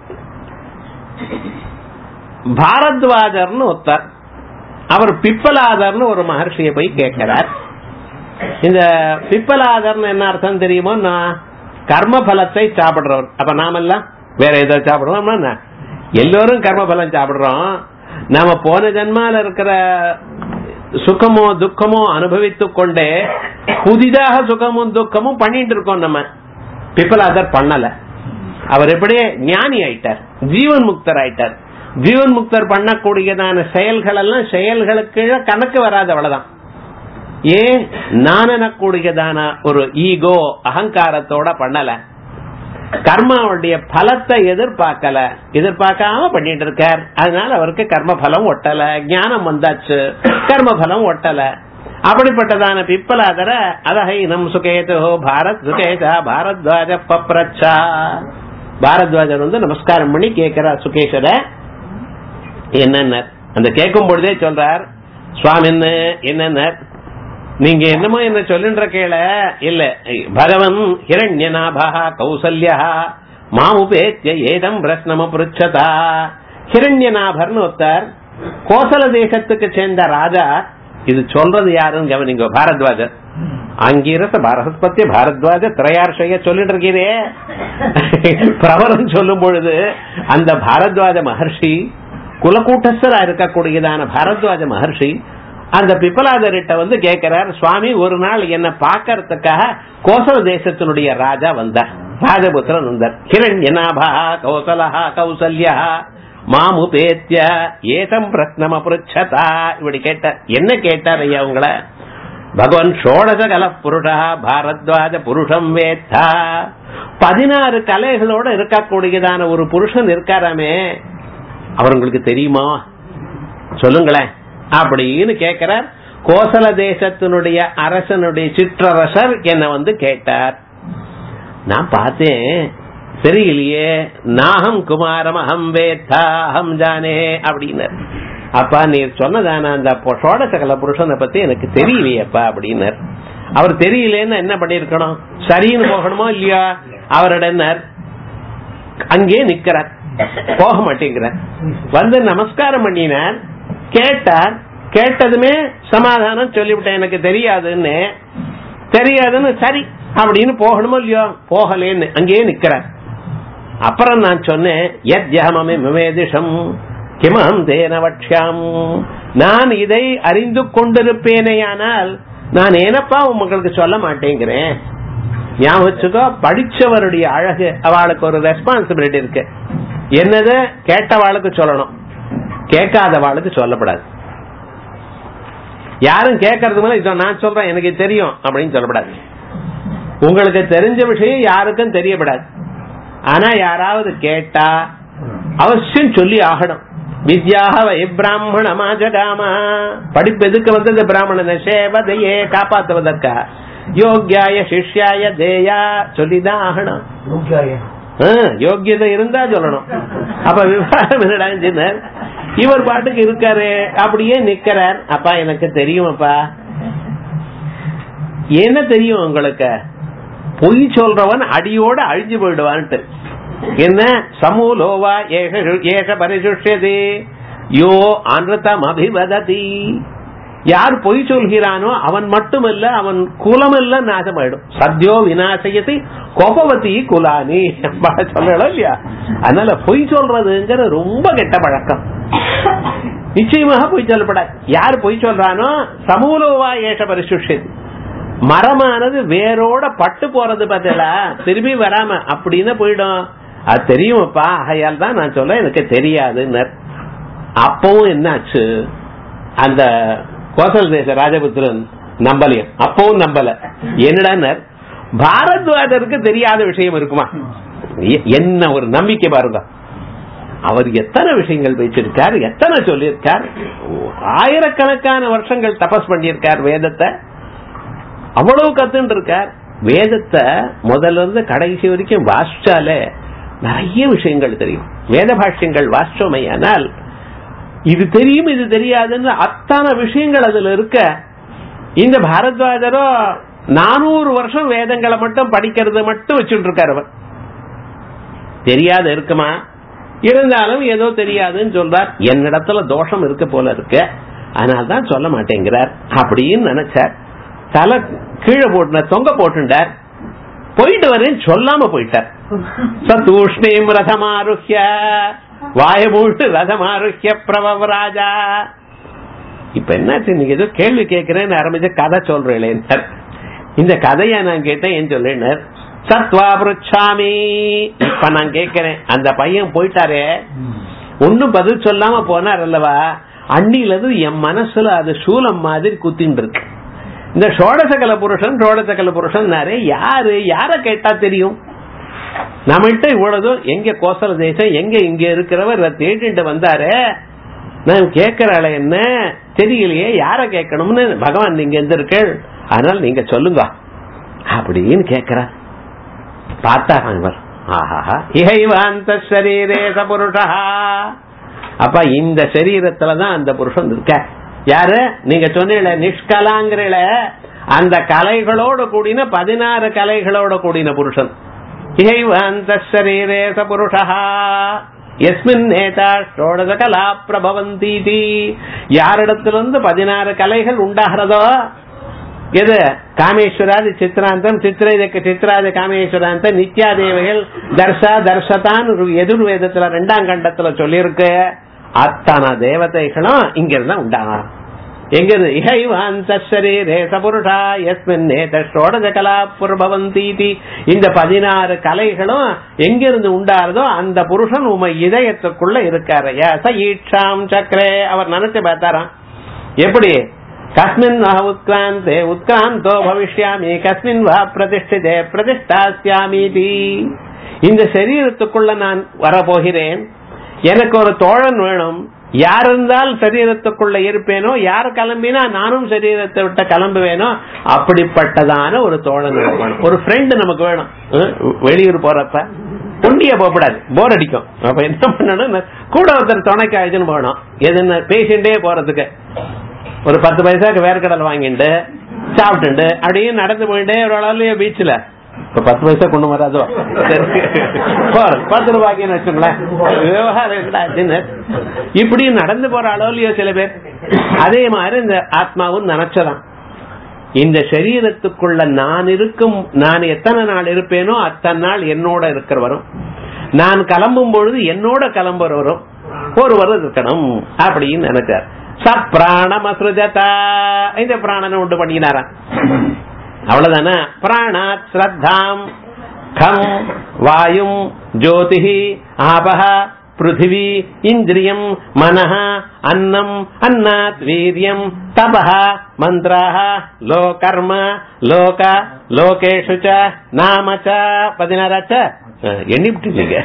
A: பாரத்வாஜர்னு ஒருத்தர் அவர் பிப்பலாதர்னு ஒரு மகர்ஷியை போய் கேட்கிறார் இந்த பிப்பலாதர்னு என்ன அர்த்தம் தெரியுமோ நான் கர்ம பலத்தை சாப்பிடுறவர் அப்ப நாமெல்லாம் வேற ஏதோ சாப்பிடுறோம் என்ன எல்லோரும் கர்ம பலம் சாப்பிடுறோம் நாம போன ஜன்மால இருக்கிற சுகமோ துக்கமோ அனுபவித்துக் கொண்டே புதிதாக சுகமும் துக்கமும் பண்ணிட்டு இருக்கோம் நம்ம பிப்பலாதர் பண்ணல அவர் எப்படியே ஞானி ஆயிட்டார் ஜீவன் முக்தர் ஆயிட்டார் ஜீவன் முக்தர் பண்ணக்கூடியதான செயல்கள் எல்லாம் செயல்களுக்கு கணக்கு வராது அவ்வளவுதான் ஏன் நானனக்கூடியதான ஒரு ஈகோ அகங்காரத்தோட பண்ணல கர்மாவுடைய பலத்தை எதிர்பார்க்கல எதிர்பார்க்காம பண்ணிட்டு இருக்கார் அதனால அவருக்கு கர்ம பலம் ஒட்டல ஞானம் வந்தாச்சு கர்ம பலம் ஒட்டல அப்படிப்பட்டதான பிப்பலாதர அதஹைனம் சுகேதோ பாரத் சுகேதா பாரத்வாஜ பப்ரச்சா பாரத்வாஜர் வந்து நமஸ்காரம் பண்ணி கேட்கிறார் சுகேஷர என்னென்ன அந்த கேட்கும் பொழுதே சொல்றார் சுவாமி என்ன என்னென்ன நீங்க என்னமோ என்ன சொல்லுன்ற கேள இல்ல பகவன் ஹிரண்யநாபா கௌசல்யா மாமுபேத்திய ஏதம் பிரஸ்னம புருச்சதா ஹிரண்யநாபர்னு ஒருத்தர் கோசல தேசத்துக்கு சேர்ந்த ராஜா இது சொல்றது யாருன்னு கவனிங்க பாரத்வாஜர் அங்கிருந்த பாரஸ்பத்திய பாரத்வாஜ திரையார்ஷய சொல்லிட்டு இருக்கிறே பிரபலம் சொல்லும் பொழுது அந்த பாரத்வாஜ மகர்ஷி குலக்கூட்டஸ்தரா இருக்கக்கூடியதான பாரத்வாஜ மகர்ஷி அந்த பிப்பலாதர்கிட்ட வந்து கேட்கிறார் சுவாமி ஒரு நாள் என்ன பாக்கறதுக்காக கோசல தேசத்தினுடைய ராஜா வந்தார் ராஜபுத்திரன் வந்தார் ஹிரண்யநாபா கௌசலஹா கௌசல்யா மாமுபேத்திய ஏதம் பிரத்னம புருச்சதா இப்படி கேட்டார் என்ன கேட்டார் ஐயா உங்களை பகவான் ஷோடச கல புருஷா பாரத்வாஜ புருஷம் வேத்தா பதினாறு கலைகளோட இருக்கக்கூடியதான ஒரு புருஷன் இருக்காராமே அவர் உங்களுக்கு தெரியுமா சொல்லுங்களேன் அப்படின்னு கேட்கிறார் கோசல தேசத்தினுடைய அரசனுடைய சிற்றரசர் என்ன வந்து கேட்டார் நான் பார்த்தேன் சரியில்லையே நாகம் குமாரம் அகம் வேத்தா அகம் ஜானே அப்படின்னார் அப்பா நீர் சொன்னதான அந்த சோடசகல புருஷனை பத்தி எனக்கு தெரியலையப்பா அப்படின்னார் அவர் தெரியலேன்னு என்ன பண்ணிருக்கணும் சரின்னு போகணுமோ இல்லையா அவரிடம் அங்கே நிக்கிறார் போக மாட்டேங்கிறார் வந்து நமஸ்காரம் பண்ணினார் கேட்டார் கேட்டதுமே சமாதானம் சொல்லிவிட்டேன் எனக்கு தெரியாதுன்னு தெரியாதுன்னு சரி அப்படின்னு போகணுமோ இல்லையோ போகலேன்னு அங்கேயே நிக்கிறார் அப்புறம் நான் சொன்னேன் எத் ஜஹமமே மமேதிஷம் கிமம் தேன வட்சியாம் நான் இதை அறிந்து கொண்டிருப்பேனேயானால் நான் ஏனப்பா உங்களுக்கு சொல்ல மாட்டேங்கிறேன் ஞாபகம் வச்சுக்கோ படிச்சவருடைய அழகு அவளுக்கு ஒரு ரெஸ்பான்சிபிலிட்டி இருக்கு என்னது கேட்டவாளுக்கு சொல்லணும் கேட்காதவாளுக்கு சொல்லப்படாது யாரும் கேட்கறது மேல இதை நான் சொல்றேன் எனக்கு தெரியும் அப்படின்னு சொல்லப்படாது உங்களுக்கு தெரிஞ்ச விஷயம் யாருக்கும் தெரியப்படாது ஆனா யாராவது கேட்டா அவசியம் சொல்லி ஆகணும் வித்யாக வை பிராமணமா ஜகாமா படிப்பு எதுக்கு வந்தது பிராமணனை சேவதையே காப்பாத்துவதற்கா யோக்கியாய சிஷ்யாய தேயா சொல்லிதான் ஆகணும் யோக்கியதை இருந்தா சொல்லணும் அப்ப விவகாரம் என்னடா இவர் பாட்டுக்கு இருக்காரு அப்படியே நிக்கிறார் அப்பா எனக்கு தெரியும் அப்பா என்ன தெரியும் உங்களுக்கு பொய் சொல்றவன் அடியோட அழிஞ்சு போயிடுவான்ட்டு என்ன சமூலோவா ஏக ஏக பரிசுஷதி யோ அன்ரதம் அபிவததி யார் பொய் சொல்கிறானோ அவன் மட்டுமல்ல அவன் குலமெல்லாம் நாசமாயிடும் சத்யோ விநாசயத்தை கோபவதி குலானி சொல்லலாம் இல்லையா அதனால பொய் சொல்றதுங்கிற ரொம்ப கெட்ட பழக்கம் நிச்சயமாக பொய் சொல்லப்படாது யார் பொய் சொல்றானோ சமூலோவா ஏஷ பரிசுஷதி மரமானது வேரோட பட்டு போறது பார்த்தா திரும்பி வராம அப்படின்னு போயிடும் அது தெரியுமப்பா ஆகையால் தான் நான் சொல்ல எனக்கு தெரியாதுன்னு அப்பவும் என்னாச்சு அந்த கோசல் தேச ராஜபுத்திரன் நம்பலையும் அப்பவும் நம்பல என்னடா பாரத்வாஜருக்கு தெரியாத விஷயம் இருக்குமா என்ன ஒரு நம்பிக்கை பாருங்க அவர் எத்தனை விஷயங்கள் வச்சிருக்கார் எத்தனை சொல்லியிருக்கார் ஆயிரக்கணக்கான வருஷங்கள் தபஸ் பண்ணியிருக்கார் வேதத்தை அவ்வளவு கத்துன்னு இருக்கார் வேதத்தை முதல்ல இருந்து கடைசி வரைக்கும் வாசிச்சாலே நிறைய விஷயங்கள் தெரியும் வேத பாஷ்யங்கள் வாசிச்சோமையானால் இது தெரியும் இது தெரியாதுன்னு அத்தனை விஷயங்கள் அதுல இருக்க இந்த பாரத்வாஜரோ நானூறு வருஷம் வேதங்களை மட்டும் படிக்கிறது மட்டும் வச்சுட்டு இருக்காரு அவர் தெரியாத இருக்குமா இருந்தாலும் ஏதோ தெரியாதுன்னு சொல்றார் என்னிடத்துல தோஷம் இருக்க போல இருக்கு அதனால்தான் சொல்ல மாட்டேங்கிறார் அப்படின்னு நினைச்சார் தலை கீழே போட்டு தொங்க போட்டுட்டார் போயிட்டு வரேன்னு சொல்லாம போயிட்டார் சதூஷ்ணீம் ரதமாருஹ்ய வாயமூட்டு ரதமாருஹ்ய பிரபவ ராஜா இப்ப என்னாச்சு நீங்க ஏதோ கேள்வி கேட்கிறேன்னு ஆரம்பிச்ச கதை சொல்றேன் இந்த கதையை நான் கேட்டேன் ஏன் சொல்றேன் சத்வா புருச்சாமி இப்ப நான் கேட்கிறேன் அந்த பையன் போயிட்டாரே ஒன்னும் பதில் சொல்லாம போனார் அல்லவா அன்னில இருந்து என் மனசுல அது சூலம் மாதிரி குத்தின்னு இருக்கு இந்த சோடசகல புருஷன் சோடசகல புருஷன் யாரு யார கேட்டா தெரியும் நம்மகிட்ட இவ்வளவு எங்க கோசல தேசம் எங்க இங்க இருக்கிறவர் தேடிட்டு வந்தாரு நான் கேட்கிறாள் என்ன தெரியலையே யார கேட்கணும்னு பகவான் நீங்க எந்த இருக்கள் அதனால நீங்க சொல்லுங்க அப்படின்னு கேட்கிறார் பார்த்தாராம் இவர் ஆஹா இகைவாந்த சரீரேச புருஷா அப்ப இந்த சரீரத்துலதான் அந்த புருஷன் இருக்க யாரு நீங்க சொன்னீங்கள நிஷ்கலாங்கிறீல அந்த கலைகளோட கூடின பதினாறு கலைகளோட கூடின புருஷன் இகைவாந்த சரீரேச புருஷா எஸ்மின் நேதா ஷோடச கலா பிரபவந்தி யாரிடத்திலிருந்து பதினாறு கலைகள் உண்டாகிறதோ எது காமேஸ்வராதி சித்ராந்தம் சித்திரைதக்கு சித்ராதி காமேஸ்வராந்தம் நித்யாதேவைகள் தர்ஷா தர்ஷதான் எதிர்வேதத்துல ரெண்டாம் கண்டத்துல சொல்லியிருக்கு அத்தனை தேவதைகளும் இங்க இருந்தா உண்டாகும் எங்க இகைவாந்த சரீரே சபுருஷா எஸ்மின் நேத ஷோடஜ கலா புர்பவந்தி இந்த பதினாறு கலைகளும் எங்கிருந்து உண்டாருதோ அந்த புருஷன் உமை இதயத்துக்குள்ள இருக்காரு ஈட்சாம் சக்கரே அவர் நினைச்சு பார்த்தாராம் எப்படி கஸ்மின் வா உத்கிராந்தே உத்கிராந்தோ பவிஷ்யாமி கஸ்மின் வா பிரதிஷ்டிதே பிரதிஷ்டாசியாமி இந்த சரீரத்துக்குள்ள நான் வரப்போகிறேன் எனக்கு ஒரு தோழன் வேணும் யார் இருந்தால் சரீரத்துக்குள்ள இருப்பேனோ யார் கிளம்பினா நானும் சரீரத்தை விட்ட கிளம்புவேனோ அப்படிப்பட்டதான ஒரு தோழன் வேணும் ஒரு ஃப்ரெண்ட் நமக்கு வேணும் வெளியூர் போறப்ப ஒண்டிய போகக்கூடாது போர் அடிக்கும் அப்ப என்ன பண்ணணும் கூட ஒருத்தர் துணைக்கு ஆயிடுச்சுன்னு போகணும் எதுன்னு பேசிண்டே போறதுக்கு ஒரு பத்து பைசாக்கு வேர்க்கடல் வாங்கிட்டு சாப்பிட்டு அப்படியே நடந்து போயிட்டே ஒரு அளவுலயே பீச்ல இப்ப பத்து பைசா கொண்டு வராதோ பத்து ரூபாய்க்குன்னு வச்சுங்களேன் விவகாரம் இப்படி நடந்து போற அளவுலயோ சில பேர் அதே மாதிரி இந்த ஆத்மாவும் நினைச்சதான் இந்த சரீரத்துக்குள்ள நான் இருக்கும் நான் எத்தனை நாள் இருப்பேனோ அத்தனை நாள் என்னோட இருக்கிறவரும் நான் கிளம்பும் பொழுது என்னோட கிளம்புறவரும் ஒருவர் இருக்கணும் அப்படின்னு நினைச்சார் சப்ராணமசுஜதா இந்த பிராணனை உண்டு பண்ணினாரா அவ்வளவுதானே பிராணாத் ஸ்ரத்தாம் கம் வாயும் ஜோதிஹி ஆபஹ பிருத்திவி இந்திரியம் மனஹ அன்னம் அன்னாத் வீரியம் தபஹ மந்திராஹ லோகர்ம லோக லோகேஷு ச நாம ச பதினாறாச்ச எண்ணிவிட்டுங்க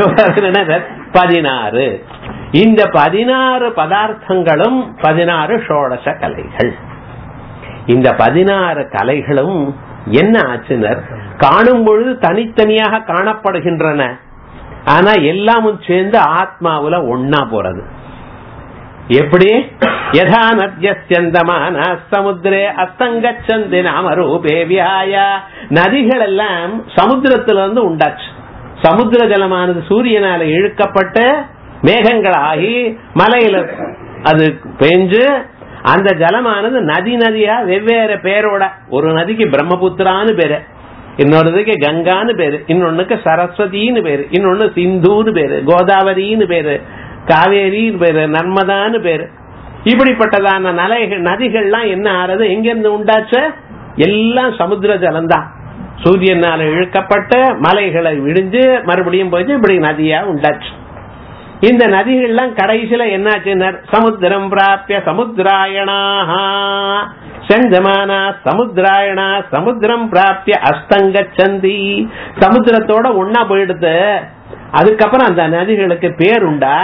A: பதினாறு இந்த பதினாறு பதார்த்தங்களும் பதினாறு ஷோடச கலைகள் இந்த பதினாறு கலைகளும் என்ன ஆச்சுனர் காணும் பொழுது தனித்தனியாக காணப்படுகின்றன ஆனா எல்லாமும் சேர்ந்து ஆத்மாவுல ஒன்னா போறது எப்படி யதா நத்தியந்தமான சமுத்திரே அஸ்தங்கச்சந்தி நாம ரூபே வியாய நதிகள் எல்லாம் சமுத்திரத்துல இருந்து உண்டாச்சு சமுத்திர ஜலமானது சூரியனால இழுக்கப்பட்டு மேகங்களாகி மலையில அது பெஞ்சு அந்த ஜலமானது நதி நதியா வெவ்வேறு பேரோட ஒரு நதிக்கு பிரம்மபுத்திரான்னு பேரு இன்னொருதுக்கு கங்கான்னு பேரு இன்னொன்னுக்கு சரஸ்வதினு பேரு இன்னொன்னு சிந்துன்னு பேரு கோதாவரின்னு பேரு காவேரின்னு பேரு நர்மதான்னு பேரு இப்படிப்பட்டதான நலைகள் நதிகள்லாம் என்ன ஆறது எங்க இருந்து உண்டாச்ச எல்லாம் சமுத்திர ஜலம்தான் சூரியனால இழுக்கப்பட்ட மலைகளை விடிஞ்சு மறுபடியும் போயிட்டு இப்படி நதியா உண்டாச்சு இந்த நதிகள்லாம் கடைசியில என்னாச்சு சமுத்திரம் பிராப்பிய சமுத்திராயணாக செஞ்சமானா சமுத்திராயணா சமுத்திரம் பிராப்பிய அஸ்தங்கச்சந்தி சமுத்திரத்தோட ஒன்னா போயிடுது அதுக்கப்புறம் அந்த நதிகளுக்கு பேர் உண்டா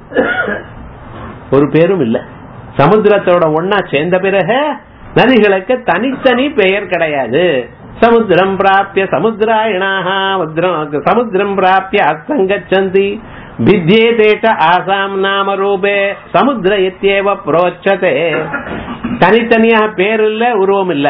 A: ஒரு பேரும் இல்ல சமுத்திரத்தோட ஒன்னா சேர்ந்த பிறகு நதிகளுக்கு தனித்தனி பெயர் கிடையாது சமுத்திரம் பிராப்பிய சமுத்திராயணாக சமுத்திரம் பிராப்பிய அசங்கச்சந்தி வித்யே தேட்ட ஆசாம் நாம ரூபே சமுத்திர இத்தியேவ புரோச்சதே தனித்தனியாக பேர் இல்ல உருவம் இல்ல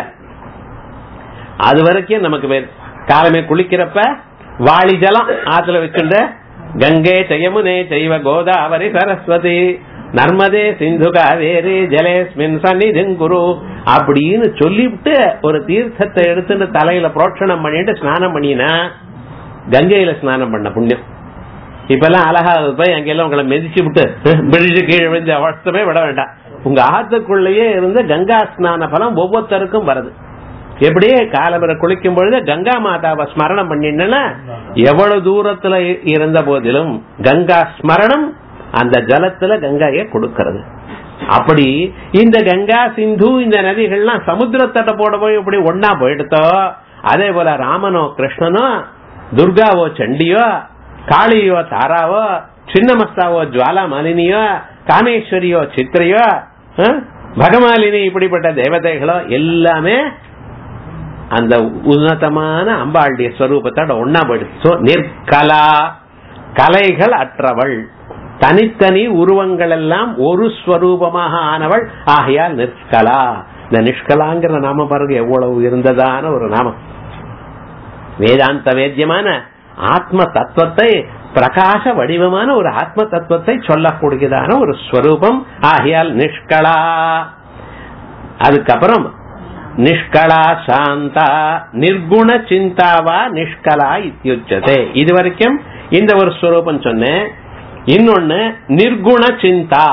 A: அது வரைக்கும் நமக்கு பேர் காலமே குளிக்கிறப்ப வாளி ஜலம் ஆத்துல வச்சுண்டு கங்கை ஜயமுனே ஜெய்வ கோதாவரி சரஸ்வதி நர்மதே சிந்து காவேரி ஜலேஸ்மின் சன்னிதிங்குரு அப்படின்னு சொல்லிவிட்டு ஒரு தீர்த்தத்தை எடுத்துட்டு தலையில புரோட்சணம் பண்ணிட்டு ஸ்நானம் பண்ணினா கங்கையில ஸ்நானம் பண்ண புண்ணியம் இப்ப எல்லாம் அழகா போய் அங்கெல்லாம் உங்களை மிதிச்சு விட்டு பிடிச்சு கீழே விழுந்து அவசரமே விட வேண்டாம் உங்க ஆத்துக்குள்ளேயே இருந்து கங்கா ஸ்நான பலம் ஒவ்வொருத்தருக்கும் வருது எப்படியே காலவரை குளிக்கும் பொழுது கங்கா மாதாவை ஸ்மரணம் பண்ணினா எவ்வளவு தூரத்துல இருந்த போதிலும் கங்கா ஸ்மரணம் அந்த ஜலத்துல கங்கையை கொடுக்கிறது அப்படி இந்த கங்கா சிந்து இந்த நதிகள்லாம் சமுத்திரத்தட்ட போட போய் இப்படி ஒன்னா போயிடுத்தோ அதே போல ராமனோ கிருஷ்ணனோ துர்காவோ சண்டியோ காளியோ தாராவோ சின்னமஸ்தாவோ ஜுவாலா மாலினியோ காமேஸ்வரியோ சித்திரையோ பகமாலினி இப்படிப்பட்ட தேவதைகளோ எல்லாமே அந்த உன்னதமான அம்பாளுடைய ஸ்வரூபத்தோட ஒன்னா போயிடுச்சு நிற்கலா கலைகள் அற்றவள் தனித்தனி உருவங்கள் எல்லாம் ஒரு ஸ்வரூபமாக ஆனவள் ஆகையால் நிற்கலா இந்த நிஷ்கலாங்கிற நாம பாருங்க எவ்வளவு இருந்ததான ஒரு நாமம் வேதாந்த வேத்தியமான ஆத்ம தத்துவத்தை பிரகாச வடிவமான ஒரு ஆத்ம தத்துவத்தை சொல்லக்கூடியதான ஒரு ஸ்வரூபம் ஆகையால் நிஷ்கலா அதுக்கப்புறம் நிஷ்கலா சாந்தா நிர்குண சிந்தாவா நிஷ்கலா இத்தியுச்சதே இது வரைக்கும் இந்த ஒரு ஸ்வரூபம் சொன்னேன் இன்னொன்னு நிர்குண சிந்தா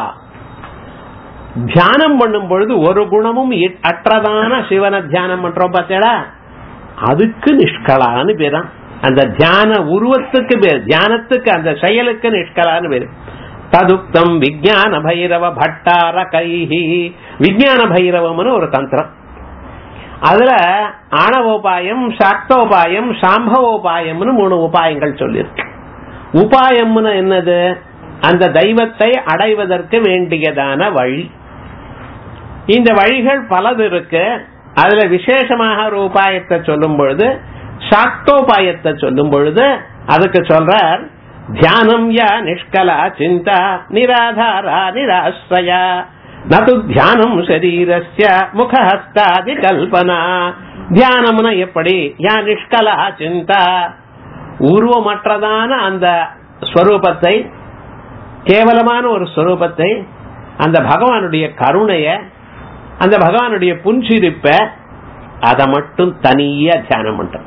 A: தியானம் பண்ணும் பொழுது ஒரு குணமும் அற்றதான சிவனை தியானம் பண்றோம் பார்த்தேடா அதுக்கு நிஷ்கலான்னு பேரான் அந்த தியான உருவத்துக்கு பேர் தியானத்துக்கு அந்த செயலுக்கு நிஷ்கலான்னு பேரு ததுக்தம் விஜயான பைரவ பட்டார கைஹி விஜயான பைரவம்னு ஒரு தந்திரம் அதுல ஆணவோபாயம் சாக்தோபாயம் சாம்பவோபாயம்னு மூணு உபாயங்கள் சொல்லியிருக்கு உபாயம்னு என்னது அந்த தெய்வத்தை அடைவதற்கு வேண்டியதான வழி இந்த வழிகள் பலது இருக்கு அதுல விசேஷமாக ஒரு உபாயத்தை சொல்லும் பொழுது சாக்தோபாயத்தை சொல்லும் பொழுது அதுக்கு சொல்றார் தியானம் யா நிஷ்கலா சிந்தா நிராதாரா நிராஸ்ரயா நது தியானம் சரீரஸ்ய முகஹஸ்தாதி கல்பனா தியானம்னா எப்படி யா நிஷ்கலா சிந்தா உருவமற்றதான அந்த ஸ்வரூபத்தை கேவலமான ஒரு ஸ்வரூபத்தை அந்த பகவானுடைய கருணைய அந்த பகவானுடைய புன்சிரிப்ப அதை மட்டும் தனியா தியானம் பண்ற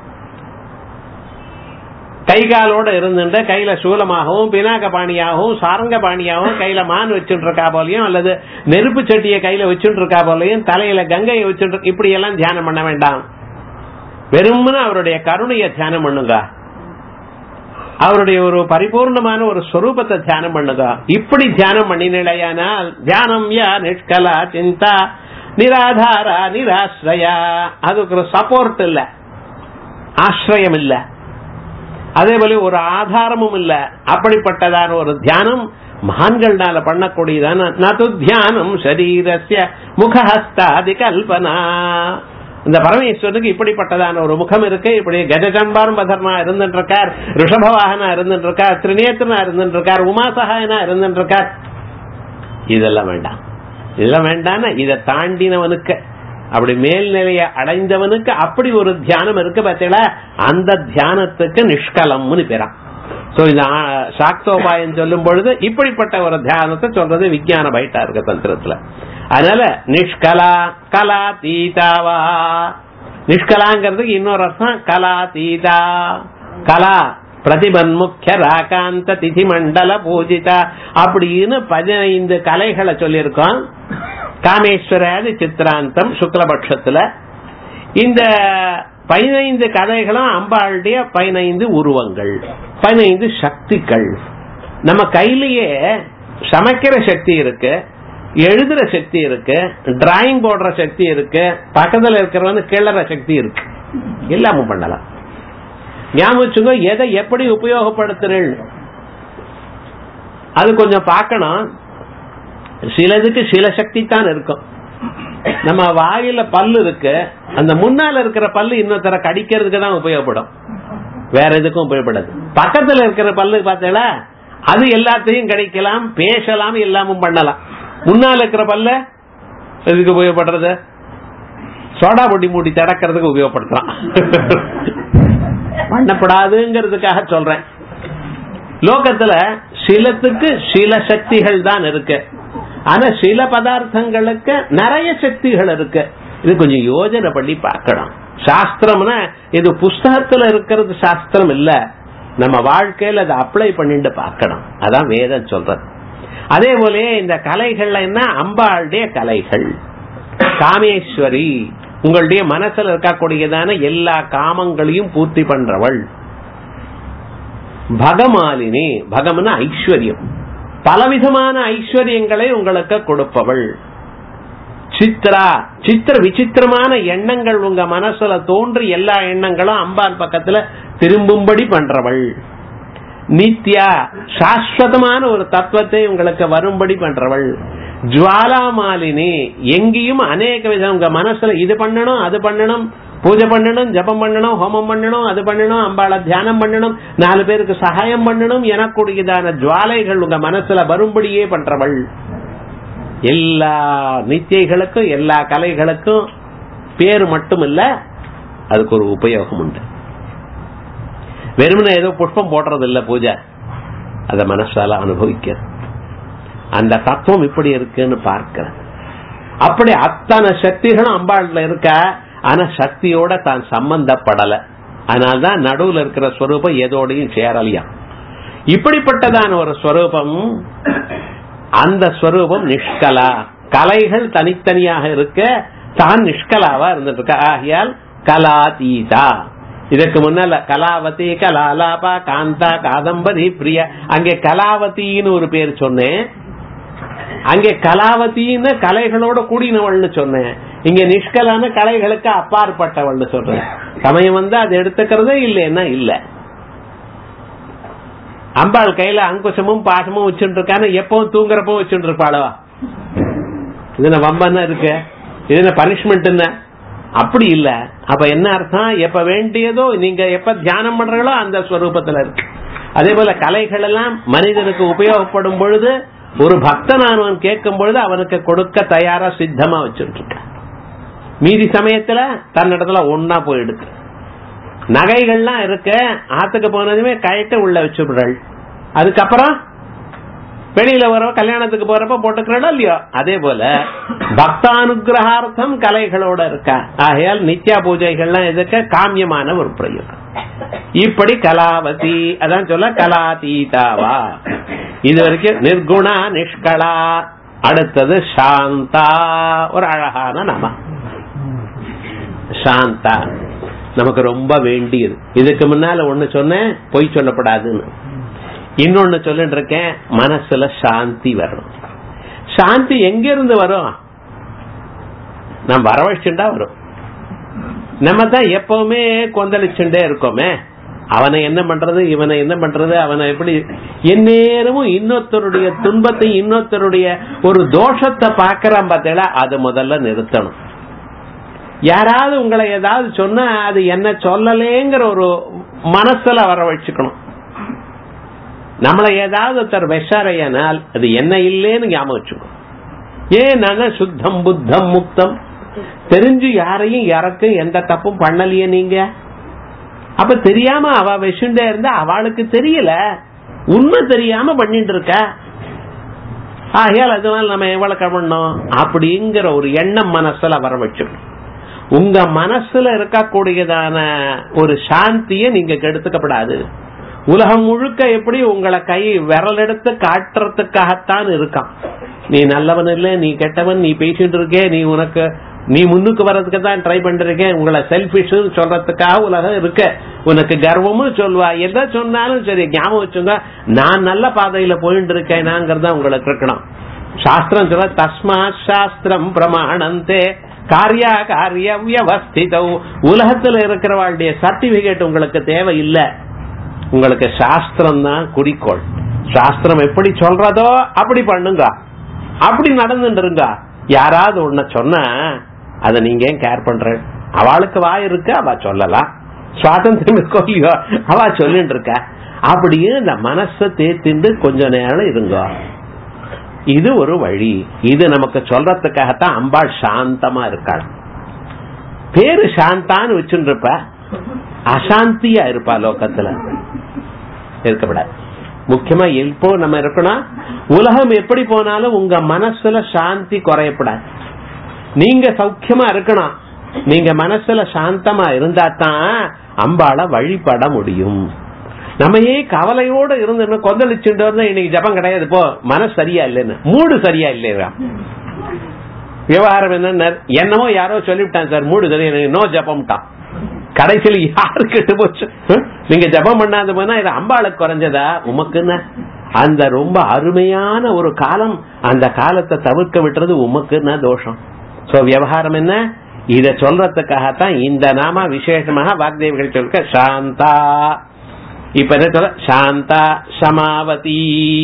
A: கை காலோட இருந்துட்டு கையில சூலமாகவும் பினாக பாணியாகவும் சாரங்க பாணியாகவும் கையில மான் வச்சுட்டு இருக்கா போலையும் அல்லது நெருப்பு சட்டியை கையில வச்சுட்டு இருக்கா போலையும் தலையில கங்கையை வச்சுட்டு இப்படி எல்லாம் தியானம் பண்ண வேண்டாம் வெறும்னு அவருடைய கருணையை தியானம் பண்ணுங்க அவருடைய ஒரு பரிபூர்ணமான ஒரு ஸ்வரூபத்தை தியானம் பண்ணுங்க இப்படி தியானம் பண்ணினையானால் தியானம் யா நிஷ்கலா சிந்தா நிராதாரா நிராஸ்ரயா அதுக்கு ஒரு சப்போர்ட் இல்ல ஆசிரியம் இல்ல அதே போல ஒரு ஆதாரமும் இல்ல அப்படிப்பட்டதான ஒரு தியானம் மகான்கள்னால பண்ணக்கூடியதான நது தியானம் சரீரஸ்ய முகஹஸ்தாதி கல்பனா இந்த பரமேஸ்வரனுக்கு இப்படிப்பட்டதான ஒரு முகம் இருக்கு இப்படி கஜஜம்பாரம்பதர்மா இருந்துட்டு இருக்கார் ரிஷபவாகனா இருந்துட்டு இருக்கார் திரிநேத்திரனா இருந்துட்டு இருக்கார் உமாசகாயனா இருந்துட்டு இருக்கார் இதெல்லாம் வேண்டாம் இதெல்லாம் வேண்டாம் இதை தாண்டினவனுக்கு அப்படி மேல்நிலைய அடைந்தவனுக்கு அப்படி ஒரு தியானம் இருக்கு பார்த்தீங்களா அந்த தியானத்துக்கு நிஷ்கலம்னு பேரா சோ இந்த சாக்தோபாயம் சொல்லும் பொழுது இப்படிப்பட்ட ஒரு தியானத்தை சொல்றது விஞ்ஞான பைட்டா இருக்கு தந்திரத்துல அதனால நிஷ்கலா கலா தீதாவா நிஷ்கலாங்கிறதுக்கு இன்னொரு அர்த்தம் கலா தீதா கலா பிரதிபன்முக்கிய ராகாந்த திதி மண்டல பூஜிதா அப்படின்னு பதினைந்து கலைகளை சொல்லியிருக்கோம் காமேஸ்வராதி சித்திராந்தம் சுக்லபட்சத்துல இந்த பதினைந்து கதைகளும் அம்பாளுடைய பதினைந்து உருவங்கள் பதினைந்து சக்திகள் நம்ம கையிலேயே சமைக்கிற சக்தி இருக்கு எழுதுற சக்தி இருக்கு டிராயிங் போடுற சக்தி இருக்கு பக்கத்துல இருக்கிறவங்க கிளற சக்தி இருக்கு எல்லாமும் பண்ணலாம் ஞாபகம் வச்சுங்க எதை எப்படி உபயோகப்படுத்துறீள் அது கொஞ்சம் பார்க்கணும் சிலதுக்கு சில சக்தி தான் இருக்கும் நம்ம வாயில பல்லு இருக்கு அந்த முன்னால இருக்கிற பல்லு இன்னொருத்தர கடிக்கிறதுக்கு தான் உபயோகப்படும் வேற எதுக்கும் உபயோகப்படாது பக்கத்துல இருக்கிற பல்லு பார்த்தீங்களா அது எல்லாத்தையும் கிடைக்கலாம் பேசலாம் எல்லாமும் பண்ணலாம் முன்னால இருக்கிற பல்ல எதுக்கு உபயோகப்படுறது சோடா பொடி மூடி திறக்கிறதுக்கு உபயோகப்படுத்தலாம் பண்ணப்படாதுங்கிறதுக்காக சொல்றேன் லோகத்துல சிலத்துக்கு சில சக்திகள் தான் இருக்கு ஆனா சில பதார்த்தங்களுக்கு நிறைய சக்திகள் இருக்கு இது கொஞ்சம் யோஜனை பண்ணி பார்க்கணும் சாஸ்திரம்னா இது புஸ்தகத்துல இருக்கிறது சாஸ்திரம் இல்ல நம்ம வாழ்க்கையில அதை அப்ளை பண்ணிட்டு பார்க்கணும் அதான் வேதம் சொல்றது அதே போல இந்த கலைகள்ல என்ன அம்பாளுடைய கலைகள் காமேஸ்வரி உங்களுடைய மனசுல இருக்கக்கூடியதான எல்லா காமங்களையும் பூர்த்தி பண்றவள் பகமாலினி பகம்னா ஐஸ்வர்யம் பலவிதமான ஐஸ்வர்யங்களை உங்களுக்கு கொடுப்பவள் சித்ரா சித்திர விசித்திரமான எண்ணங்கள் உங்க மனசுல தோன்றி எல்லா எண்ணங்களும் அம்பாள் பக்கத்துல திரும்பும்படி பண்றவள் நித்யா சாஸ்வதமான ஒரு தத்துவத்தை உங்களுக்கு வரும்படி பண்றவள் ஜுவாலாமாலினி எங்கேயும் அநேக விதம் உங்க மனசுல இது பண்ணணும் அது பண்ணணும் பூஜை பண்ணணும் ஜபம் பண்ணணும் ஹோமம் பண்ணணும் அது பண்ணணும் அம்பாளை தியானம் பண்ணணும் நாலு பேருக்கு சகாயம் பண்ணணும் எனக்கூடியதான ஜுவாலைகள் உங்க மனசுல வரும்படியே பண்றவள் எல்லா நித்தியைகளுக்கும் எல்லா கலைகளுக்கும் பேரு மட்டும் இல்ல அதுக்கு ஒரு உபயோகம் உண்டு வெறுமனே ஏதோ புஷ்பம் போடுறது இல்ல பூஜை அத மனசால அனுபவிக்க அந்த தத்துவம் இப்படி இருக்குன்னு பார்க்கிறேன் அப்படி அத்தனை சக்திகளும் அம்பாள்ல இருக்க ஆனா சக்தியோட தான் சம்பந்தப்படல அதனால்தான் நடுவுல இருக்கிற ஸ்வரூபம் எதோடையும் சேரலையா இப்படிப்பட்டதான ஒரு ஸ்வரூபம் அந்த ஸ்வரூபம் நிஷ்கலா கலைகள் தனித்தனியாக இருக்க தான் நிஷ்கலாவா இருந்துட்டு இருக்க ஆகியால் கலாதீதா இதுக்கு முன்னால கலாவதி கலாலாபா காந்தா காதம்பரி பிரியா அங்கே கலாவதின்னு ஒரு பேர் சொன்னேன் அங்கே கலாவதின்னு கலைகளோட கூடினவள்னு சொன்னேன் இங்க நிஷ்கலான கலைகளுக்கு அப்பாற்பட்டவள்னு சொல்றேன் சமயம் வந்து அது எடுத்துக்கிறதே இல்லைன்னா இல்ல அம்பாள் கையில அங்குசமும் பாசமும் வச்சுட்டு இருக்கான்னு எப்பவும் தூங்குறப்போ வச்சுட்டு இருப்பாளவா இதுல வம்பன்னா இருக்கு இதுல பனிஷ்மெண்ட் என்ன அப்படி இல்ல அப்ப என்ன அர்த்தம் எப்ப வேண்டியதோ நீங்க எப்ப தியானம் பண்றீங்களோ அந்த ஸ்வரூபத்துல இருக்கு அதே போல கலைகள் எல்லாம் மனிதனுக்கு உபயோகப்படும் பொழுது ஒரு பக்தனானவன் கேட்கும் பொழுது அவனுக்கு கொடுக்க தயாரா சித்தமா வச்சுட்டு இருக்க மீதி சமயத்துல தன்னிடத்துல ஒன்னா போயிடுது நகைகள்லாம் இருக்க ஆத்துக்கு போனதுமே கயட்ட உள்ள வச்சுடுறாள் அதுக்கப்புறம் வெளியில வர கல்யாணத்துக்கு போறப்ப போட்டுக்கிறோம் இல்லையோ அதே போல பக்தானுகிரகார்த்தம் கலைகளோட இருக்கா ஆகையால் நித்யா பூஜைகள்லாம் எதுக்க காமியமான ஒரு பிரயோகம் இப்படி கலாவதி அதான் சொல்ல கலாதீதாவா இது வரைக்கும் நிர்குணா நிஷ்கலா அடுத்தது சாந்தா ஒரு அழகான நம சாந்தா நமக்கு ரொம்ப வேண்டியது இதுக்கு முன்னால ஒண்ணு சொன்னேன் பொய் சொல்லப்படாதுன்னு இன்னொன்னு சொல்லிட்டு இருக்கேன் மனசுல சாந்தி வரணும் சாந்தி எங்க இருந்து வரும் நம்ம வரவழைச்சுண்டா வரும் நம்ம தான் எப்பவுமே கொந்தளிச்சுட்டே இருக்கோமே அவனை என்ன பண்றது இவனை என்ன பண்றது அவனை எப்படி எந்நேரமும் இன்னொருத்தருடைய துன்பத்தை இன்னொருத்தருடைய ஒரு தோஷத்தை பாக்குறான் பார்த்தீங்களா அது முதல்ல நிறுத்தணும் யாராவது உங்களை ஏதாவது சொன்னா அது என்ன சொல்லலேங்கிற ஒரு மனசுல வர வச்சுக்கணும் நம்மளை ஏதாவது ஒருத்தர் விஷாரையனால் அது என்ன இல்லேன்னு ஞாபகம் வச்சுக்கணும் ஏன் நான் சுத்தம் புத்தம் முக்தம் தெரிஞ்சு யாரையும் யாருக்கும் எந்த தப்பும் பண்ணலையே நீங்க அப்ப தெரியாம அவ விஷண்டே இருந்தா அவளுக்கு தெரியல உண்மை தெரியாம பண்ணிட்டு இருக்க ஆகையால் அதனால நம்ம எவ்வளவு பண்ணோம் அப்படிங்கிற ஒரு எண்ணம் மனசுல வர வச்சிடும் உங்க மனசுல இருக்கக்கூடியதான ஒரு சாந்திய நீங்க கெடுத்துக்கப்படாது உலகம் முழுக்க எப்படி உங்களை கை விரல் எடுத்து காட்டுறதுக்காகத்தான் இருக்கான் நீ நல்லவன் இல்ல நீ கெட்டவன் நீ பேசிட்டு இருக்கே நீ உனக்கு நீ முன்னுக்கு வர்றதுக்கு தான் ட்ரை பண்ணிருக்கேன் உங்களை செல்பிஷ் சொல்றதுக்காக உலகம் இருக்க உனக்கு கர்வமும் சொல்வா எதை சொன்னாலும் சரி ஞாபகம் வச்சுங்க நான் நல்ல பாதையில போயிட்டு இருக்கேனாங்கிறத உங்களுக்கு இருக்கணும் சாஸ்திரம் சொல்ல தஸ்மா சாஸ்திரம் பிரமாணந்தே காரியா காரிய வியவஸ்திதம் உலகத்துல இருக்கிறவாளுடைய சர்டிபிகேட் உங்களுக்கு தேவை இல்ல உங்களுக்கு சாஸ்திரம் தான் குறிக்கோள் சாஸ்திரம் எப்படி சொல்றதோ அப்படி பண்ணுங்க அப்படி நடந்துருங்க யாராவது ஒன்ன சொன்னா அதை நீங்க ஏன் கேர் பண்ற அவளுக்கு வாய் இருக்கு அவ சொல்லலாம் சுவாதந்திரம் இருக்கோ இல்லையோ அவ சொல்லிட்டு இருக்க அப்படியே இந்த மனசை தேத்திண்டு கொஞ்ச நேரம் இருங்க இது ஒரு வழி இது நமக்கு சொல்றதுக்காகத்தான் அம்பாள் சாந்தமா இருக்காள் பேரு சாந்தான்னு வச்சுட்டு இருப்ப அசாந்தியா இருப்பா லோகத்துல இருக்கப்படாது முக்கியமா எப்போ நம்ம இருக்கணும் உலகம் எப்படி போனாலும் உங்க மனசுல சாந்தி குறையப்படாது நீங்க சௌக்கியமா இருக்கணும் நீங்க மனசுல சாந்தமா இருந்தா தான் அம்பாளை வழிபட முடியும் நம்ம ஏன் கவலையோட இருந்து கொந்தளிச்சுட்டு வந்தா இன்னைக்கு ஜபம் கிடையாது போ மனசு சரியா இல்லைன்னு மூடு சரியா இல்லையா விவகாரம் என்ன என்னமோ யாரோ சொல்லிவிட்டான் சார் மூடு சரியா நோ ஜபம்ட்டான் கடைசியில் யாரு கெட்டு போச்சு நீங்க ஜபம் பண்ணாத போனா இது அம்பாளுக்கு குறைஞ்சதா உமக்குன்னு அந்த ரொம்ப அருமையான ஒரு காலம் அந்த காலத்தை தவிர்க்க விட்டுறது உமக்குன்னா தோஷம் சோ விவகாரம் என்ன இத சொல்றதுக்காகத்தான் இந்த நாம விசேஷமாக வாக்தேவிகள் சொல்ல சாந்தா இப்ப என்ன சொல்ல சாந்தா சமாவதி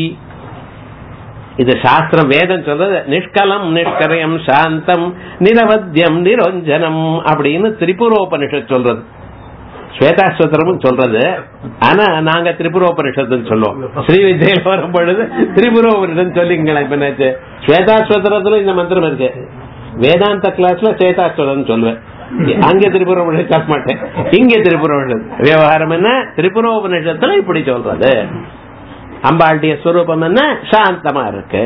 A: இது சாஸ்திரம் வேதம் சொல்றது நிஷ்கலம் நிஷ்கரயம் சாந்தம் நிரவத்தியம் நிரஞ்சனம் அப்படின்னு திரிபுரோபனிஷத் சொல்றது ஸ்வேதாஸ்வத்திரமும் சொல்றது ஆனா நாங்க திரிபுரோபனிஷத்துன்னு சொல்லுவோம் ஸ்ரீ வித்யில வரும் பொழுது திரிபுரோபனிஷம் சொல்லிங்களேன் இப்ப என்னாச்சு ஸ்வேதாஸ்வத்திரத்துல இந்த மந்திரம் இருக்கு வேதாந்த கிளாஸ்ல ஸ்வேதாஸ்வரம் சொல்லுவேன் அங்க திரிபுரோபனிஷத் சொல்ல மாட்டேன் இங்க திரிபுரோபனிஷத் விவகாரம் என்ன திரிபுரோபனிஷத்துல இப்படி சொல்றது அம்பாளுடைய ஸ்வரூபம் என்ன சாந்தமா இருக்கு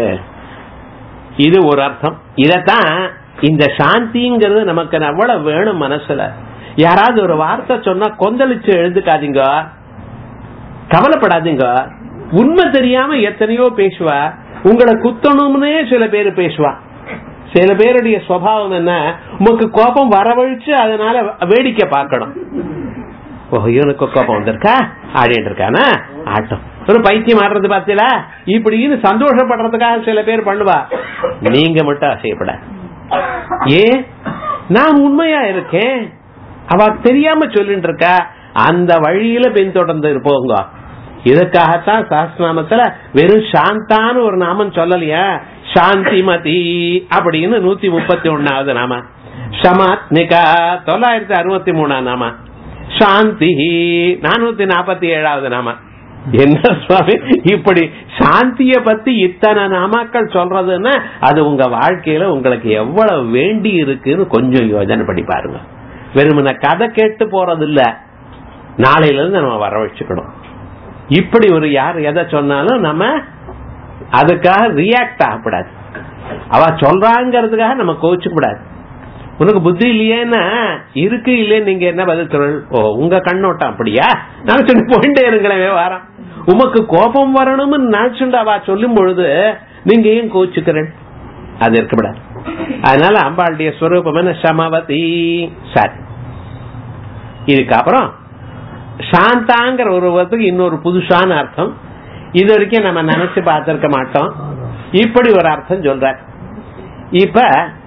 A: இது ஒரு அர்த்தம் இதத்தான் இந்த சாந்திங்கிறது நமக்கு அவ்வளவு வேணும் மனசுல யாராவது ஒரு வார்த்தை சொன்னா கொந்தளிச்சு எழுதுக்காதீங்க கவலைப்படாதீங்க உண்மை தெரியாம எத்தனையோ பேசுவா உங்களை குத்தணும்னே சில பேர் பேசுவா சில பேருடைய சுவாவம் என்ன உமக்கு கோபம் வரவழிச்சு அதனால வேடிக்கை பார்க்கணும் ஓ இவனுக்கு கோபம் வந்திருக்கா ஆடிட்டு இருக்கானா ஆட்டம் ஒரு பைத்தியம் ஆடுறது பார்த்தீங்களா இப்படின்னு சந்தோஷப்படுறதுக்காக சில பேர் பண்ணுவா நீங்க மட்டும் அசையப்பட ஏ நான் உண்மையா இருக்கேன் அவ தெரியாம சொல்லிட்டு இருக்கா அந்த வழியில பின்தொடர்ந்து இருப்போங்க இதுக்காகத்தான் சாஸ்திரநாமத்துல வெறும் சாந்தான்னு ஒரு நாமம் சொல்லலையா சாந்திமதி அப்படின்னு நூத்தி முப்பத்தி ஒன்னாவது நாம ஷமாத்மிகா தொள்ளாயிரத்தி அறுபத்தி மூணாம் நாம சாந்தி நானூத்தி நாற்பத்தி ஏழாவது நாம என்ன சுவாமி இப்படி சாந்திய பத்தி இத்தனை நாமாக்கள் சொல்றதுன்னா அது உங்க வாழ்க்கையில உங்களுக்கு எவ்வளவு வேண்டி இருக்குன்னு கொஞ்சம் யோஜனை பண்ணி பாருங்க வெறுமன கதை கேட்டு போறது இல்ல நாளையில இருந்து நம்ம வர வச்சுக்கணும் இப்படி ஒரு யார் எதை சொன்னாலும் நம்ம அதுக்காக ரியாக்ட் ஆகக்கூடாது அவ சொல்றாங்கிறதுக்காக நம்ம கோச்சுக்கூடாது உனக்கு புத்தி இல்லையேன்னா இருக்கு இல்லையே நீங்க என்ன பதில் சொல்ற ஓ உங்க கண்ணோட்டம் அப்படியா நினைச்சுட்டு போயிட்டே இருங்களேன் விவகாரம் உமக்கு கோபம் வரணும்னு நினைச்சுட்டு அவ சொல்லும் பொழுது நீங்க ஏன் கோச்சுக்கிறேன் அது இருக்கப்படாது அதனால அம்பாளுடைய ஸ்வரூபம் என்ன சமவதி சரி இதுக்கப்புறம் சாந்தாங்கிற ஒரு வார்த்தைக்கு இன்னொரு புதுசான அர்த்தம் இது வரைக்கும் நம்ம நினைச்சு பார்த்திருக்க மாட்டோம் இப்படி ஒரு அர்த்தம் சொல்ற இப்ப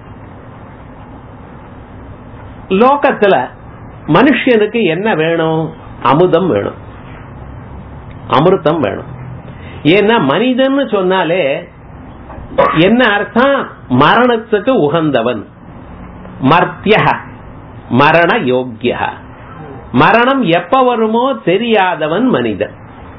A: லோகத்துல மனுஷனுக்கு என்ன வேணும் அமுதம் வேணும் அமிர்தம் வேணும் ஏன்னா மனிதன் சொன்னாலே என்ன அர்த்தம் மரணத்துக்கு உகந்தவன் மர்த்திய மரண யோக்கிய மரணம் எப்ப வருமோ தெரியாதவன் மனிதன்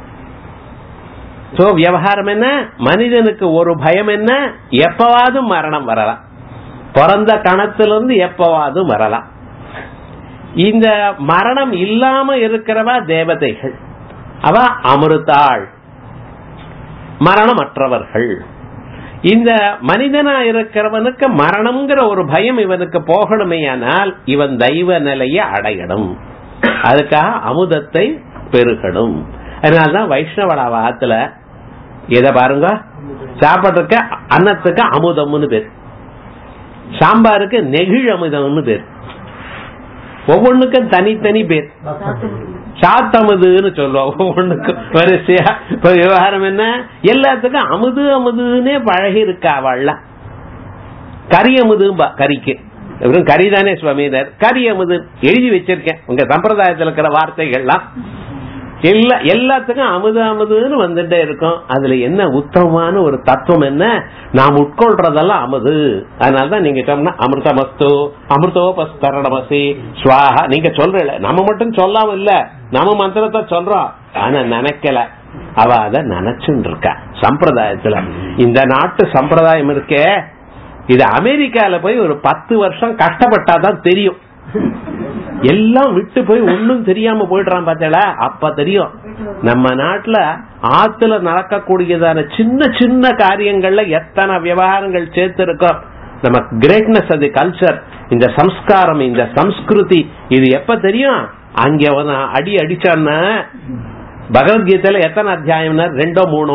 A: சோ விவகாரம் என்ன மனிதனுக்கு ஒரு பயம் என்ன எப்பவாவது மரணம் வரலாம் பிறந்த கணத்திலிருந்து எப்பவாவது வரலாம் இந்த மரணம் இல்லாம இருக்கிறவா தேவதைகள் அவ அமிர்தாள் மரணமற்றவர்கள் இந்த மனிதனா இருக்கிறவனுக்கு மரணம்ங்கிற ஒரு பயம் இவனுக்கு போகணுமேயானால் இவன் தெய்வ நிலையை அடையணும் அதுக்காக அமுதத்தை பெருகணும் அதனாலதான் வைஷ்ணவளாவாத்துல எதை பாருங்க சாப்பிட்றதுக்கு அன்னத்துக்கு அமுதம்னு பேர் சாம்பாருக்கு நெகிழ் அமுதம்னு பேர் ஒவ்வொன்றுக்கும் தனித்தனி பேர் சாத்தமுதுன்னு சொல்லுவோம் ஒவ்வொன்றுக்கும் வரிசையா இப்ப விவகாரம் என்ன எல்லாத்துக்கும் அமுது அமுதுன்னே பழகி இருக்கா அவள்ல கறி அமுதும்பா கறிக்கு வெறும் கறி தானே சுவாமினர் கறி அமுது எழுதி வச்சிருக்கேன் உங்க சம்பிரதாயத்துல இருக்கிற வார்த்தைகள்லாம் எல்லா எல்லாத்துக்கும் அமுது அமுதுன்னு வந்துட்டே இருக்கும் அதுல என்ன உத்தமமான ஒரு தத்துவம் என்ன நாம் உட்கொள்றதெல்லாம் அமுது அதனாலதான் நீங்க சொன்னா அமிர்தமஸ்து அமிர்தோபஸ்தரணமசி ஸ்வாஹா நீங்க சொல்றல நம்ம மட்டும் சொல்லாம இல்ல நம்ம மந்திரத்தை சொல்றோம் ஆனா நினைக்கல அவ அத நினைச்சுட்டு இருக்கா சம்பிரதாயத்துல இந்த நாட்டு சம்பிரதாயம் இருக்கே இது அமெரிக்கால போய் ஒரு பத்து வருஷம் கஷ்டப்பட்டாதான் தெரியும் எல்லாம் விட்டு போய் ஒன்னும் தெரியாம போயிடுறான் பார்த்தா அப்ப தெரியும் நம்ம நாட்டுல ஆத்துல நடக்கக்கூடியதான சின்ன சின்ன காரியங்கள்ல எத்தனை விவகாரங்கள் சேர்த்து இருக்கோம் நம்ம கிரேட்னஸ் அது கல்ச்சர் இந்த சம்ஸ்காரம் இந்த சம்ஸ்கிருதி இது எப்ப தெரியும் அங்க அவன் அடி அடிச்சான்னா பகவத்கீதையில எத்தனை அத்தியாயம்னா ரெண்டோ மூணோ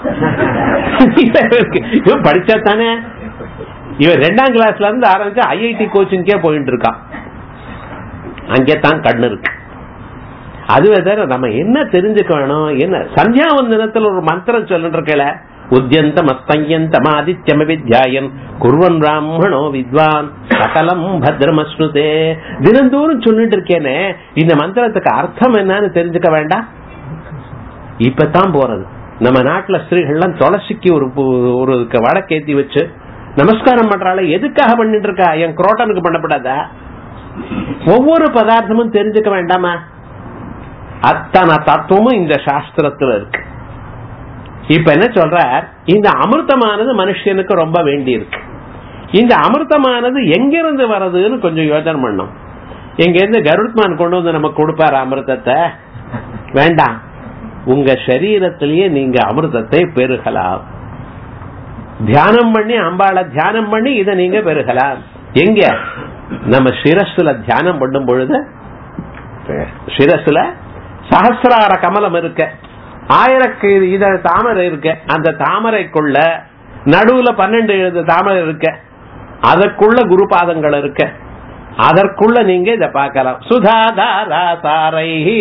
A: இவன் படிச்சா தானே இவன் ரெண்டாம் கிளாஸ்ல இருந்து ஆரம்பிச்சு ஐஐடி கோச்சிங்கே போயிட்டு இருக்கான் அங்கே தான் கண்ணு இருக்கு அதுவே தவிர நம்ம என்ன தெரிஞ்சுக்க வேணும் என்ன சந்தியாவந்தனத்துல ஒரு மந்திரம் சொல்லிட்டு இருக்கல உத்தியந்தம் அஸ்தயந்தம் ஆதித்யம் வித்யாயன் குர்வன் பிராமணோ வித்வான் சகலம் பத்ரமஸ்னுதே தினந்தோறும் சொல்லிட்டு இருக்கேனே இந்த மந்திரத்துக்கு அர்த்தம் என்னன்னு தெரிஞ்சுக்க வேண்டாம் இப்பதான் போறது நம்ம நாட்டுல ஸ்திரீகள்லாம் துளசிக்கு ஒரு ஒரு வடக்கேத்தி வச்சு நமஸ்காரம் பண்றாள் எதுக்காக பண்ணிட்டு இருக்கா என் குரோட்டனுக்கு பண்ணப்படாதா ஒவ்வொரு பதார்த்தமும் தெரிஞ்சுக்க வேண்டாமா அத்தனை தத்துவமும் இந்த சாஸ்திரத்துல இருக்கு இப்ப என்ன சொல்ற இந்த அமிர்தமானது மனுஷனுக்கு ரொம்ப வேண்டி இருக்கு இந்த அமிர்தமானது எங்கிருந்து வர்றதுன்னு கொஞ்சம் யோசனை பண்ணும் எங்க இருந்து கருட்மான் கொண்டு வந்து நமக்கு கொடுப்பாரு அமிர்தத்தை வேண்டாம் உங்க சரீரத்திலேயே நீங்க அமிர்தத்தை பெருகலாம் தியானம் பண்ணி அம்பாளை தியானம் பண்ணி இதை நீங்க பெருகலாம் எங்க நம்ம சிரஸ்ல தியானம் பண்ணும் பொழுது சிரஸ்ல சகசிரார கமலம் இருக்க ஆயிரக்கு இதழ் தாமரை இருக்க அந்த தாமரைக்குள்ள நடுவுல பன்னெண்டு எழுது தாமரை இருக்க அதற்குள்ள குருபாதங்கள் இருக்க அதற்குள்ள நீங்க இத பார்க்கலாம் சுதாதாரா சாரைஹி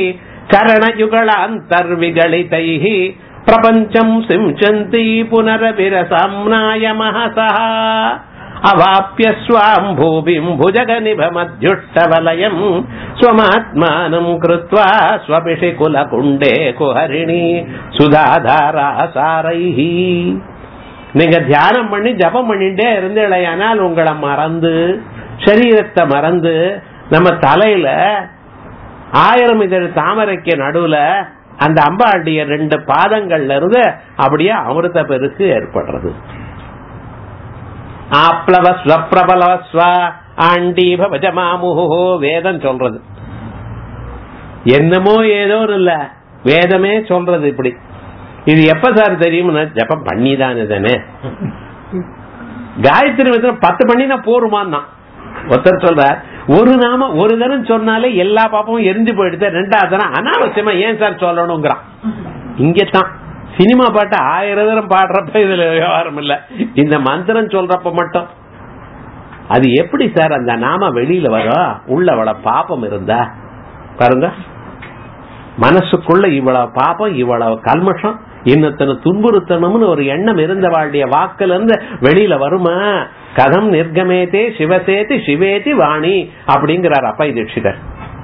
A: கரணயுகளாந்தர்விகளிதைஹி பிரபஞ்சம் சிம்சந்தி புனரபிரசாம்னாய மகசா அவாப்பிய ஸ்வாம் பூபிம் புஜகநிபமத்யுஷ்டவலயம் ஸ்வமாத்மானம் கிருத்வா ஸ்வபிஷி குலகுண்டே குஹரிணி சுதாதாரா சாரைஹி நீங்க தியானம் பண்ணி ஜபம் பண்ணிட்டே இருந்தீழையானால் உங்களை மறந்து சரீரத்தை மறந்து நம்ம தலையில ஆயிரம் இதழ் தாமரைக்கு நடுவுல அந்த அம்பாண்டிய ரெண்டு பாதங்கள்ல இருந்து அப்படியே அமிர்த பெருக்கு ஏற்படுறது ஆப்ளவஸ்வ பிரபலவஸ்வ ஆண்டீப பஜமாமுஹோ வேதம் சொல்றது என்னமோ ஏதோ இல்ல வேதமே சொல்றது இப்படி இது எப்ப சார் தெரியும்னு ஜப்பம் பண்ணிதான் தானே காயத்ரி மந்திரம் பத்து பண்ணினா போருமான்னா ஒருத்தர் சொல்ற ஒரு நாம ஒரு தரம் சொன்னாலே எல்லா பாப்பமும் எரிஞ்சு போயிடுது ரெண்டாவது தரம் அனாவசியமா ஏன் சார் சொல்லணுங்கிறான் இங்கதான் சினிமா பாட்டு ஆயிரம் தரம் பாடுறப்ப இதுல விவகாரம் இல்ல இந்த மந்திரம் சொல்றப்ப மட்டும் அது எப்படி சார் அந்த நாம வெளியில வரும் உள்ள அவ்வளவு பாப்பம் இருந்தா பாருங்க மனசுக்குள்ள இவ்வளவு பாப்பம் இவ்வளவு கல்மஷம் இன்னத்தனை துன்புறுத்தணும்னு ஒரு எண்ணம் இருந்த வாழ்டைய வாக்குல இருந்து வெளியில வருமா கதம் நிர்கமேதே சிவசேதி சிவேதி வாணி அப்படிங்கிறார் அப்பா தீட்சிதர்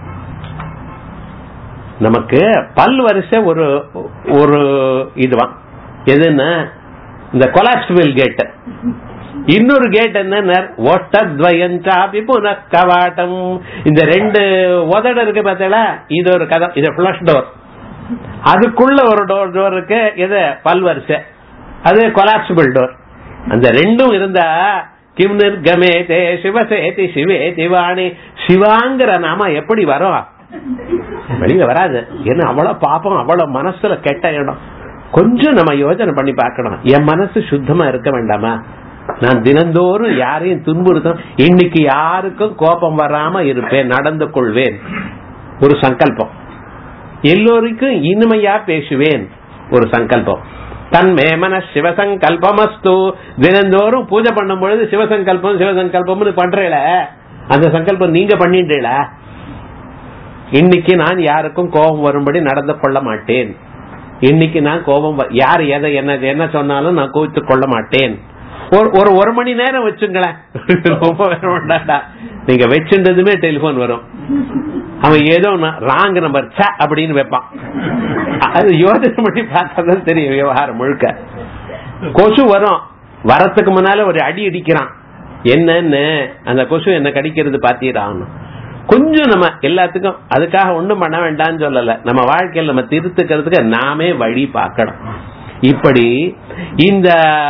A: நமக்கு பல் வரிசை ஒரு ஒரு இதுவான் எதுன்னா இந்த கொலாஸ்ட்ரில் கேட் இன்னொரு கேட் என்ன ஒட்டத்வயஞ்சாபி புனக்கவாட்டம் இந்த ரெண்டு உதட இருக்கு பார்த்தா இது ஒரு கதம் இது பிளஷ் டோர் அதுக்குள்ள ஒரு டோர் டோர் இருக்கு இது பல்வரிசை அது கொலாப்சிபிள் டோர் அந்த ரெண்டும் இருந்தா கிம் நிர்கமேதே சிவசேதி சிவேதி வாணி சிவாங்கிற நாம எப்படி வரும் வெளியில வராது ஏன்னா அவ்வளவு பாப்பம் அவ்வளவு மனசுல கெட்ட இடம் கொஞ்சம் நம்ம யோசனை பண்ணி பார்க்கணும் என் மனசு சுத்தமா இருக்க வேண்டாமா நான் தினந்தோறும் யாரையும் துன்புறுத்த இன்னைக்கு யாருக்கும் கோபம் வராம இருப்பேன் நடந்து கொள்வேன் ஒரு சங்கல்பம் எல்லோருக்கும் இனிமையா பேசுவேன் ஒரு சங்கல்பம் தன்மே மன சிவசங்கல்பமஸ்து தினந்தோறும் பூஜை பண்ணும் பொழுது சிவசங்கல்பம் சிவசங்கல்பம்னு பண்றேல அந்த சங்கல்பம் நீங்க பண்ணிட்டீல இன்னைக்கு நான் யாருக்கும் கோபம் வரும்படி நடந்து கொள்ள மாட்டேன் இன்னைக்கு நான் கோபம் யார் எதை என்ன என்ன சொன்னாலும் நான் கோவித்துக் கொள்ள மாட்டேன் ஒரு ஒரு ஒரு மணி நேரம் வச்சுங்களேன் ரொம்ப நேரம் வேண்டாம்டா நீங்க வச்சுட்டதுமே டெலிபோன் வரும் அவன் ஏதோ ராங் நம்பர் ச அப்படின்னு வைப்பான் அது யோசனை பண்ணி பார்த்தாதான் தெரியும் விவகாரம் முழுக்க கொசு வரும் வரத்துக்கு முன்னால ஒரு அடி அடிக்கிறான் என்னன்னு அந்த கொசு என்ன கடிக்கிறது பாத்தீரான் கொஞ்சம் நம்ம எல்லாத்துக்கும் அதுக்காக ஒண்ணும் பண்ண வேண்டாம்னு சொல்லல நம்ம வாழ்க்கையில் நம்ம திருத்துக்கிறதுக்கு நாமே வழி பார்க்கணும் இப்படி இந்த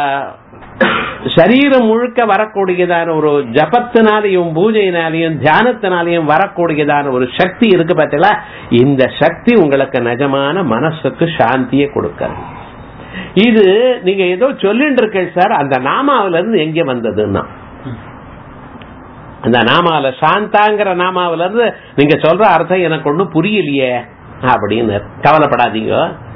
A: சரீரம் முழுக்க வரக்கூடியதான ஒரு ஜபத்தினாலையும் பூஜையினாலையும் தியானத்தினாலையும் வரக்கூடியதான ஒரு சக்தி இருக்கு பார்த்தீங்களா இந்த சக்தி உங்களுக்கு நிஜமான மனசுக்கு சாந்தியை கொடுக்கிறது இது நீங்க ஏதோ சொல்லிட்டு இருக்கீங்க சார் அந்த நாமாவில இருந்து எங்க வந்ததுன்னா அந்த நாமாவில சாந்தாங்கிற நாமாவில இருந்து நீங்க சொல்ற அர்த்தம் எனக்கு ஒண்ணும் புரியலையே அப்படின்னு கவலைப்படாதீங்க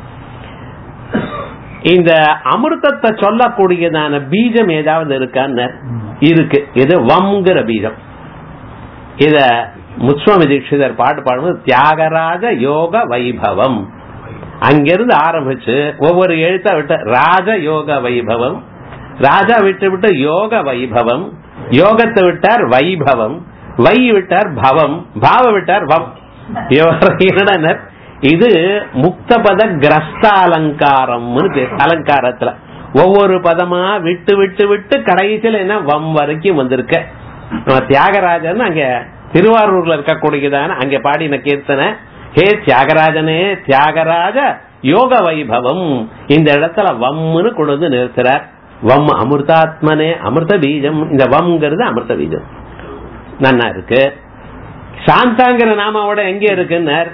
A: இந்த அமிர்தத்தை சொல்லக்கூடியதான பீஜம் ஏதாவது இருக்கான்னு இருக்கு இது வம்ங்கிற பீஜம் இத முஸ்வாமி தீட்சிதர் பாட்டு பாடும்போது தியாகராஜ யோக வைபவம் அங்கிருந்து ஆரம்பிச்சு ஒவ்வொரு எழுத்த விட்டு ராஜ யோக வைபவம் ராஜா விட்டு விட்டு யோக வைபவம் யோகத்தை விட்டார் வைபவம் வை விட்டார் பவம் பாவ விட்டார் வம் என்னடா இது முக்தபத கிரஸ்த அலங்காரம்னு பேர் அலங்காரத்துல ஒவ்வொரு பதமா விட்டு விட்டு விட்டு கடைசியில் என்ன வம் வரைக்கும் வந்திருக்க தியாகராஜன் அங்க திருவாரூர்ல இருக்கக்கூடியதான அங்க பாடின கீர்த்தனை ஹே தியாகராஜனே தியாகராஜ யோக வைபவம் இந்த இடத்துல வம்னு கொண்டு வந்து நிறுத்துறார் வம் அமிர்தாத்மனே அமிர்த பீஜம் இந்த வம்ங்கிறது அமிர்த பீஜம் நன்னா இருக்கு சாந்தாங்கிற நாமாவோட எங்க இருக்குன்னார்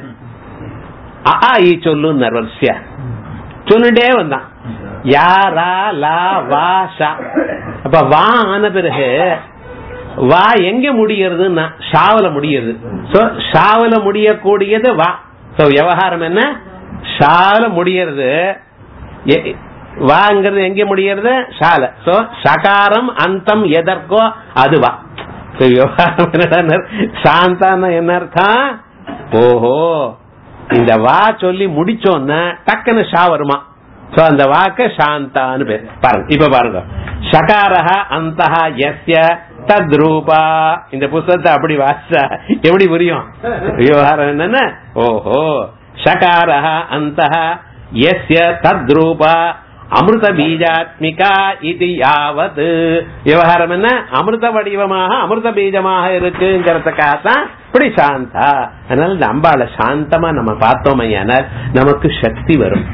A: ஆ ஈ சொல்லு வரிசையா சொல்லிட்டே வந்தான் யா ரா லா வா ஷா அப்ப வா ஆன பிறகு வா எங்க முடியறதுன்னா ஷாவல முடியுது சோ ஷாவல முடியக்கூடியது வா சோ விவகாரம் என்ன ஷாவல முடியறது வாங்கிறது எங்க முடியறது ஷால சோ சகாரம் அந்தம் எதற்கோ அதுவா விவகாரம் என்ன சாந்தான என்ன அர்த்தம் ஓஹோ இந்த வா சொல்லி முடிச்சோன்னா டக்குன்னு ஷா வருமா சோ அந்த வாக்க சாந்தான்னு பேர் பாருங்க இப்ப பாருங்க சகாரஹ அந்த எஸ்ய தத்ரூபா இந்த புஸ்தகத்தை அப்படி வாசிச்சா எப்படி புரியும் விவகாரம் என்னன்னா ஓஹோ சகாரஹ அந்த எஸ்ய தத்ரூபா அமிர்த பீஜாத்மிகா இது யாவத் விவகாரம் என்ன அமிர்த வடிவமாக அமிர்த பீஜமாக இருக்குங்கிறதுக்காகத்தான் இப்படி சாந்தா அதனால இந்த அம்பாளை சாந்தமா நம்ம பார்த்தோம் ஐயானால் நமக்கு சக்தி வரும்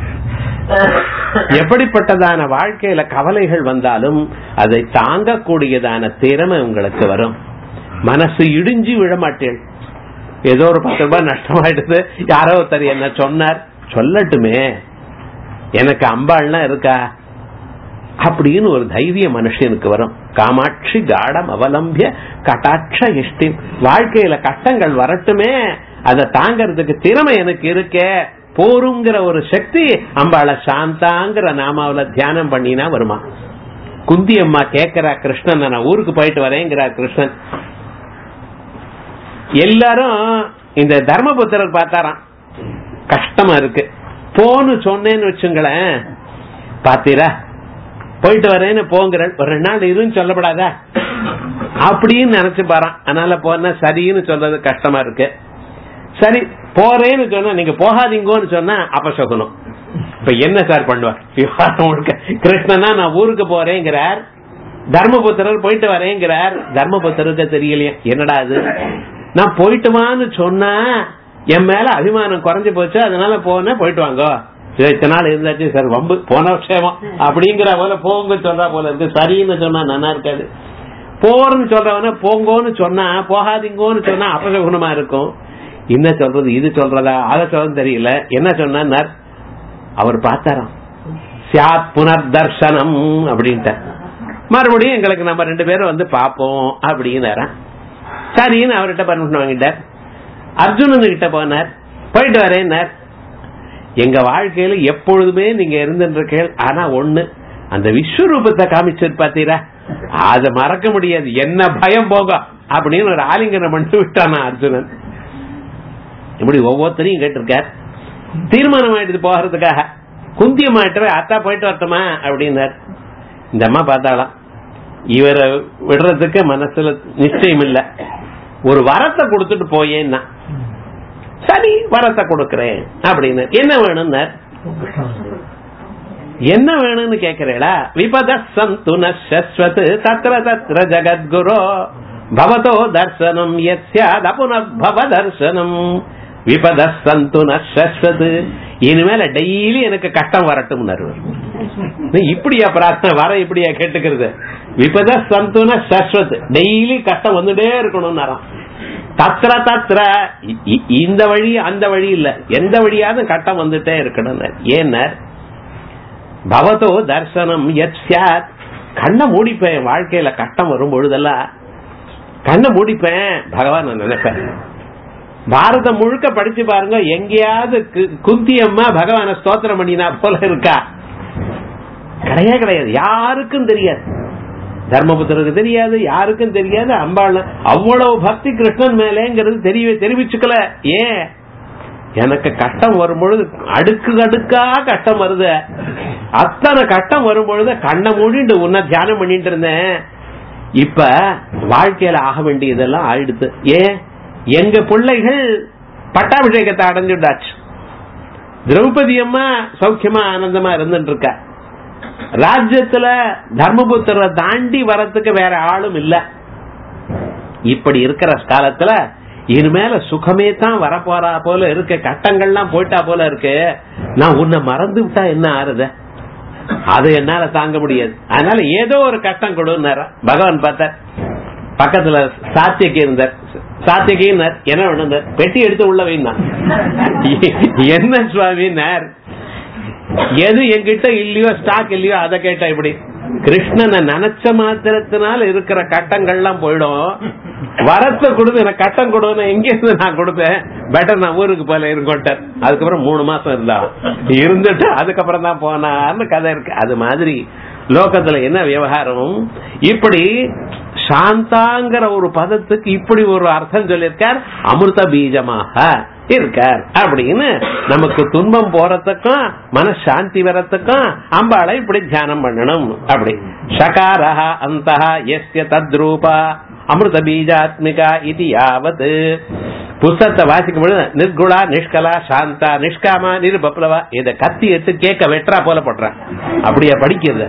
A: எப்படிப்பட்டதான வாழ்க்கையில கவலைகள் வந்தாலும் அதை தாங்கக்கூடியதான திறமை உங்களுக்கு வரும் மனசு இடிஞ்சு விழமாட்டேன் ஏதோ ஒரு பத்து ரூபாய் நஷ்டமாயிடுது யாரோ ஒருத்தர் என்ன சொன்னார் சொல்லட்டுமே எனக்கு அம்பாள்னா இருக்கா அப்படின்னு ஒரு தைரிய மனுஷனுக்கு வரும் காமாட்சி காடம் அவலம்பிய கட்டாட்ச இஷ்டி வாழ்க்கையில கட்டங்கள் வரட்டுமே அதை தாங்கறதுக்கு திறமை எனக்கு இருக்கே போருங்கிற ஒரு சக்தி அம்பாள சாந்தாங்கிற நாமாவில தியானம் பண்ணினா வருமா குந்தி அம்மா கேக்குறா கிருஷ்ணன் நான் ஊருக்கு போயிட்டு வரேங்கிறார் கிருஷ்ணன் எல்லாரும் இந்த தர்மபுத்திரர் பார்த்தாராம் கஷ்டமா இருக்கு போன்னு சொன்னேன்னு வச்சுங்களேன் பாத்தீரா போயிட்டு வரேன்னு போங்கிற ஒரு ரெண்டு நாள் இதுன்னு சொல்லப்படாதா அப்படின்னு நினைச்சு பாறான் அதனால போனா சரின்னு சொல்றது கஷ்டமா இருக்கு சரி போறேன்னு சொன்னா நீங்க போகாதீங்கன்னு சொன்னா அபசகுனம் இப்ப என்ன சார் பண்ணுவார் விவகாரம் முழுக்க கிருஷ்ணனா நான் ஊருக்கு போறேங்கிறார் தர்மபுத்திரர் போயிட்டு வரேங்கிறார் தர்மபுத்திரருக்கு தெரியலையே என்னடா அது நான் போயிட்டுமான்னு சொன்னா என் மேல அபிமானம் குறைஞ்சு போச்சு அதனால போனேன் போயிட்டு வாங்க இத்தனை நாள் இருந்தாச்சு சார் வம்பு போன விஷயமா அப்படிங்கிற போல போங்க சொல்றா போல இருக்கு சரின்னு சொன்னா நல்லா இருக்காது போறன்னு சொல்றவன போங்கோன்னு சொன்னா போகாதீங்கன்னு சொன்னா அபசகுணமா இருக்கும் என்ன சொல்றது இது சொல்றதா அதை சொல்றது தெரியல என்ன சொன்னார் அவர் பார்த்தாராம் சியாத் புனர்தர்சனம் அப்படின்ட்டு மறுபடியும் எங்களுக்கு நம்ம ரெண்டு பேரும் வந்து பாப்போம் அப்படின்னாராம் சரின்னு அவர்கிட்ட பர்மிஷன் வாங்கிட்டார் அர்ஜுனன் கிட்ட போனார் போயிட்டு வரேன்னார் எங்க வாழ்க்கையில எப்பொழுதுமே நீங்க இருந்துருக்கீங்க ஆனா ஒண்ணு அந்த விஸ்வரூபத்தை காமிச்சது பாத்தீரா அத மறக்க முடியாது என்ன பயம் போக அப்படின்னு ஒரு ஆலிங்கனம் பண்ணிட்டு விட்டானா அர்ஜுனன் இப்படி ஒவ்வொருத்தரையும் கேட்டிருக்கார் தீர்மானம் ஆயிடுது போகிறதுக்காக குந்தியம் ஆயிட்டு அத்தா போயிட்டு வரட்டுமா அப்படின்னார் இந்த அம்மா பார்த்தாலாம் இவரை விடுறதுக்கு மனசுல நிச்சயம் இல்ல ஒரு வரத்தை கொடுத்துட்டு போயேன்னா சரி வரத்தை கொடுக்கறேன் அப்படின்னு என்ன வேணும்னார் என்ன வேணும்னு கேக்குறேடா விபத சந்து நஸ்வத் தத்ர தத்ர ஜகத்குரோ பவதோ தர்சனம் யத்யாத் அபுனர்பவ தர்சனம் விபத சந்து நஸ்வத் இனிமேல டெய்லி எனக்கு கஷ்டம் வரட்டும் இப்படியா பிரார்த்தனை வர இப்படியா கேட்டுக்கிறது விபத சந்துன சஸ்வத் டெய்லி கஷ்டம் வந்துட்டே இருக்கணும் தத்ர தத்ர இ- இ- இந்த வழி அந்த வழி இல்ல எந்த வழியாவது கட்டம் வந்துட்டே இருக்கணும் ஏன்னர் பவதோ தர்சனம் எத் சாத் கண்ணை மூடிப்பேன் வாழ்க்கையில கட்டம் வரும் பொழுதெல்லாம் கண்ணை மூடிப்பேன் பகவான் நான் நினைப்பேன் பாரதம் முழுக்க படிச்சு பாருங்க எங்கேயாவது கு- குந்தி அம்மா பகவான ஸ்தோத்திரம் பண்ணினா போல இருக்கா கிடையவே கிடையாது யாருக்கும் தெரியாது தர்மபுத்தருக்கு தெரியாது யாருக்கும் தெரியாது அம்பாள் அவ்வளவு பக்தி கிருஷ்ணன் மேலேங்கிறது தெரிய தெரிவிச்சுக்கல ஏன் எனக்கு கஷ்டம் வரும் பொழுது அடுக்கு அடுக்கா கஷ்டம் வருது அத்தனை கஷ்டம் வரும் பொழுது கண்ணை மூடிட்டு உன்ன தியானம் பண்ணிட்டு இருந்தேன் இப்ப வாழ்க்கையில ஆக வேண்டியதெல்லாம் ஆயிடுது ஏன் எங்க பிள்ளைகள் பட்டாபிஷேகத்தை அடைஞ்சுட்டாச்சு திரௌபதி அம்மா சௌக்கியமா ஆனந்தமா இருந்துட்டு இருக்கா ராஜ்யத்துல தர்மபுத்திர தாண்டி வரத்துக்கு வேற ஆளும் இல்ல இப்படி இருக்கிற காலத்துல இனிமேல சுகமே தான் வரப்போறா போல இருக்கு கட்டங்கள்லாம் போயிட்டா போல இருக்கு நான் உன்னை மறந்து விட்டா என்ன ஆறுத அது என்னால தாங்க முடியாது அதனால ஏதோ ஒரு கட்டம் கொடுன்னார பகவான் பார்த்தார் பக்கத்துல சாத்தியக்கு இருந்தார் சாத்தியக்கின்னார் என்ன வேணும் பெட்டி எடுத்து உள்ள வைந்தான் என்ன சுவாமின்னார் எது என்கிட்ட இல்லையோ ஸ்டாக் இல்லையோ அதை கேட்டா இப்படி கிருஷ்ணனை நினைச்ச மாத்திரத்தினால இருக்கிற கட்டங்கள்லாம் போயிடும் வரத்தை கொடுத்து எனக்கு கட்டம் கொடுன்னு எங்க இருந்து நான் கொடுப்பேன் பெட்டர் நான் ஊருக்கு போல இருக்கோட்டார் அதுக்கப்புறம் மூணு மாசம் இருந்தா இருந்துட்டு அதுக்கப்புறம் தான் போனான்னு கதை இருக்கு அது மாதிரி லோகத்துல என்ன விவகாரம் இப்படி சாந்தாங்கிற ஒரு பதத்துக்கு இப்படி ஒரு அர்த்தம் சொல்லியிருக்கார் அமிர்த பீஜமாக இருக்கார் அப்படின்னு நமக்கு துன்பம் போறதுக்கும் மனசாந்தி வரத்துக்கும் அம்பாளை இப்படி தியானம் பண்ணணும் அப்படி சகாரஹ அந்த எஸ்ய தத்ரூபா அமிர்த பீஜாத்மிகா இது யாவது புஸ்தகத்தை வாசிக்கும் பொழுது நிர்குணா நிஷ்கலா சாந்தா நிஷ்காமா நிருபப்ளவா இத கத்தி எடுத்து கேட்க வெட்டுறா போல போட்டுறேன் அப்படியா படிக்கிறது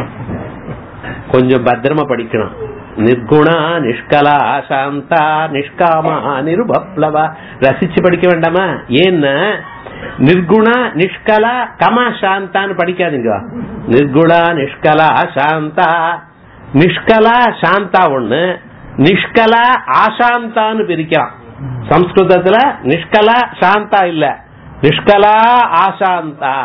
A: கொஞ்சம் பத்திரமா படிக்கணும் நிர்குணா நிஷ்கலா சாந்தா நிஷ்காமா நிருபப்ளவா ரசிச்சு படிக்க வேண்டாமா ஏன்னா நிர்குணா நிஷ்கலா கமா சாந்தான்னு படிக்காதீங்க நிர்குணா நிஷ்கலா சாந்தா நிஷ்கலா சாந்தா ஒண்ணு நிஷ்கலா ஆசாந்தான்னு பிரிக்கலாம் சம்ஸ்கிருதத்துல நிஷ்கலா சாந்தா இல்ல நிஷ்கலா ஆசாந்தா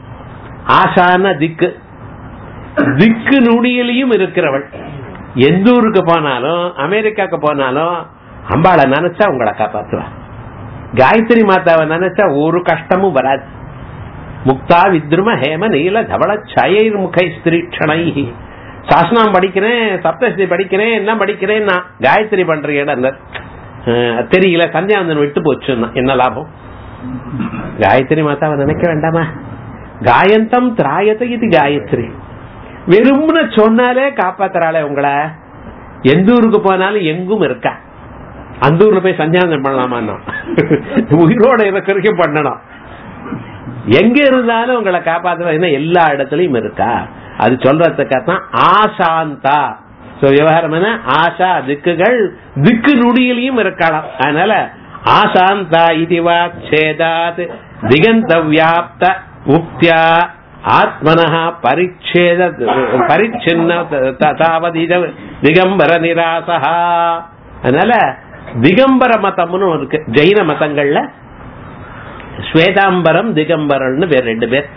A: ஆசான திக்கு திக்கு நுடியிலையும் இருக்கிறவள் எந்த ஊருக்கு போனாலும் அமெரிக்காக்கு போனாலும் அம்பாளை நினைச்சா உங்களை காப்பாத்துவா காயத்ரி மாதாவை நினைச்சா ஒரு கஷ்டமும் வராது முக்தா வித்ரும ஹேம நீல தவள சயைர் முகை ஸ்திரீட்சணை சாசனம் படிக்கிறேன் சப்தஸ்தி படிக்கிறேன் என்ன படிக்கிறேன் நான் காயத்ரி பண்றேன் தெரியல சந்தியாவந்தன் விட்டு போச்சுன்னா என்ன லாபம் காயத்ரி மாதாவை நினைக்க வேண்டாமா காயந்தம் திராயத்தை இது காயத்ரி வெறும்னு சொன்னாலே காப்பாத்துறாளே உங்களை எந்த ஊருக்கு போனாலும் எங்கும் இருக்கா அந்த ஊர்ல போய் சந்தியாவந்தம் பண்ணலாமா உயிரோட இருக்கிறதுக்கும் பண்ணணும் எங்க இருந்தாலும் உங்களை காப்பாத்துற எல்லா இடத்துலயும் இருக்கா அது சொல்றதுக்காகத்தான் ஆசாந்தா சோ விவகாரம் என்ன ஆசா திக்குகள் திக்கு நுடியிலையும் இருக்கலாம் அதனால ஆசாந்தா இதுவா சேதாத் திகந்த வியாப்த முக்தியா ஆத்மன பரிச்சேத பரிச்சின்ன தாவது திகம்பர நிராசா அதனால திகம்பர மதம்னு இருக்கு ஜெயின மதங்கள்ல ஸ்வேதாம்பரம் திகம்பரம்னு பேர் ரெண்டு பேர்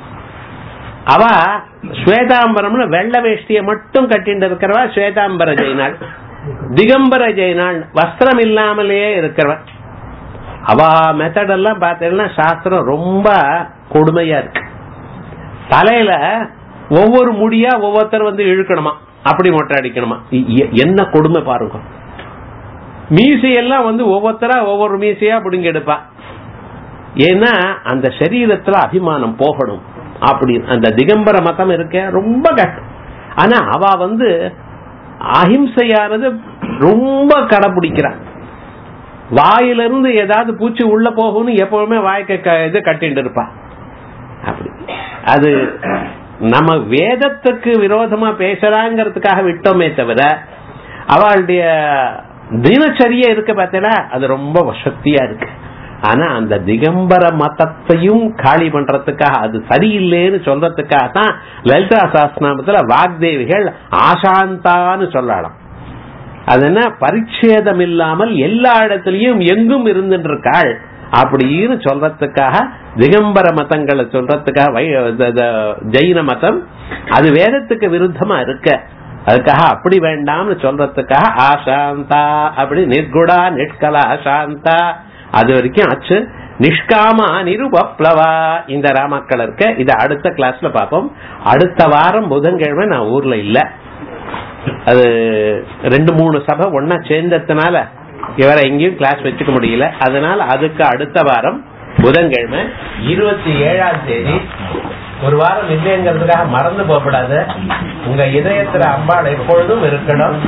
A: அவ ஸ்வேதாம்பரம்னு வெள்ள வேஷ்டிய மட்டும் கட்டிட்டு இருக்கிறவா ஸ்வேதாம்பர ஜெயினாள் திகம்பர ஜெயினாள் வஸ்திரம் இல்லாமலேயே இருக்கிறவ அவ மெத்தட் எல்லாம் பார்த்தீங்கன்னா சாஸ்திரம் ரொம்ப கொடுமையா இருக்கு தலையில ஒவ்வொரு முடியா ஒவ்வொருத்தர் வந்து இழுக்கணுமா அப்படி மொட்டை அடிக்கணுமா எ- என்ன கொடுமை பாருங்க மீசையெல்லாம் வந்து ஒவ்வொருத்தரா ஒவ்வொரு மீசையா பிடுங்கி எடுப்பா ஏன்னா அந்த சரீரத்துல அபிமானம் போகணும் அப்படி அந்த திகம்பர மதம் இருக்க ரொம்ப கஷ்டம் ஆனா அவ வந்து அஹிம்சையானது ரொம்ப கடைபிடிக்கிறான் வாயிலிருந்து ஏதாவது பூச்சி உள்ள போகும்னு எப்பவுமே வாய்க்க இது கட்டிட்டு இருப்பா அப்படி அது நம்ம வேதத்துக்கு விரோதமா பேசலாங்கிறதுக்காக விட்டோமே தவிர அவளுடைய தினச்சரியா இருக்கு பார்த்தீங்களா அது ரொம்ப சக்தியா இருக்கு ஆனா அந்த திகம்பர மதத்தையும் காலி பண்றதுக்காக அது சரியில்லைன்னு சொல்றதுக்காக தான் லலிதா சாஸ்திரநாமத்துல வாக்தேவிகள் ஆசாந்தான்னு சொல்லலாம் அது என்ன பரிச்சேதம் இல்லாமல் எல்லா இடத்துலயும் எங்கும் இருந்துட்டு இருக்காள் அப்படின்னு சொல்றதுக்காக திகம்பர மதங்களை சொல்றதுக்காக ஜெயின மதம் அது வேதத்துக்கு விருத்தமா இருக்க அதுக்காக அப்படி வேண்டாம்னு சொல்றதுக்காக ஆசாந்தா அப்படி நிர்குடா நிஷ்கலா சாந்தா அது வரைக்கும் ஆச்சு நிஷ்காமா நிருபப்ளவா இந்த ராமக்கள் இருக்க இதை அடுத்த கிளாஸ்ல பார்ப்போம் அடுத்த வாரம் புதன்கிழமை நான் ஊர்ல இல்ல அது ரெண்டு மூணு சபை ஒன்னா சேர்ந்ததுனால இவரை எங்கேயும் கிளாஸ் வச்சுக்க முடியல அதனால அதுக்கு அடுத்த வாரம் புதன்கிழமை இருபத்தி ஏழாம் தேதி ஒரு வாரம் இல்லைங்கிறதுக்காக மறந்து போகக்கூடாது உங்க இதயத்துல அம்பாள் எப்பொழுதும் இருக்கணும்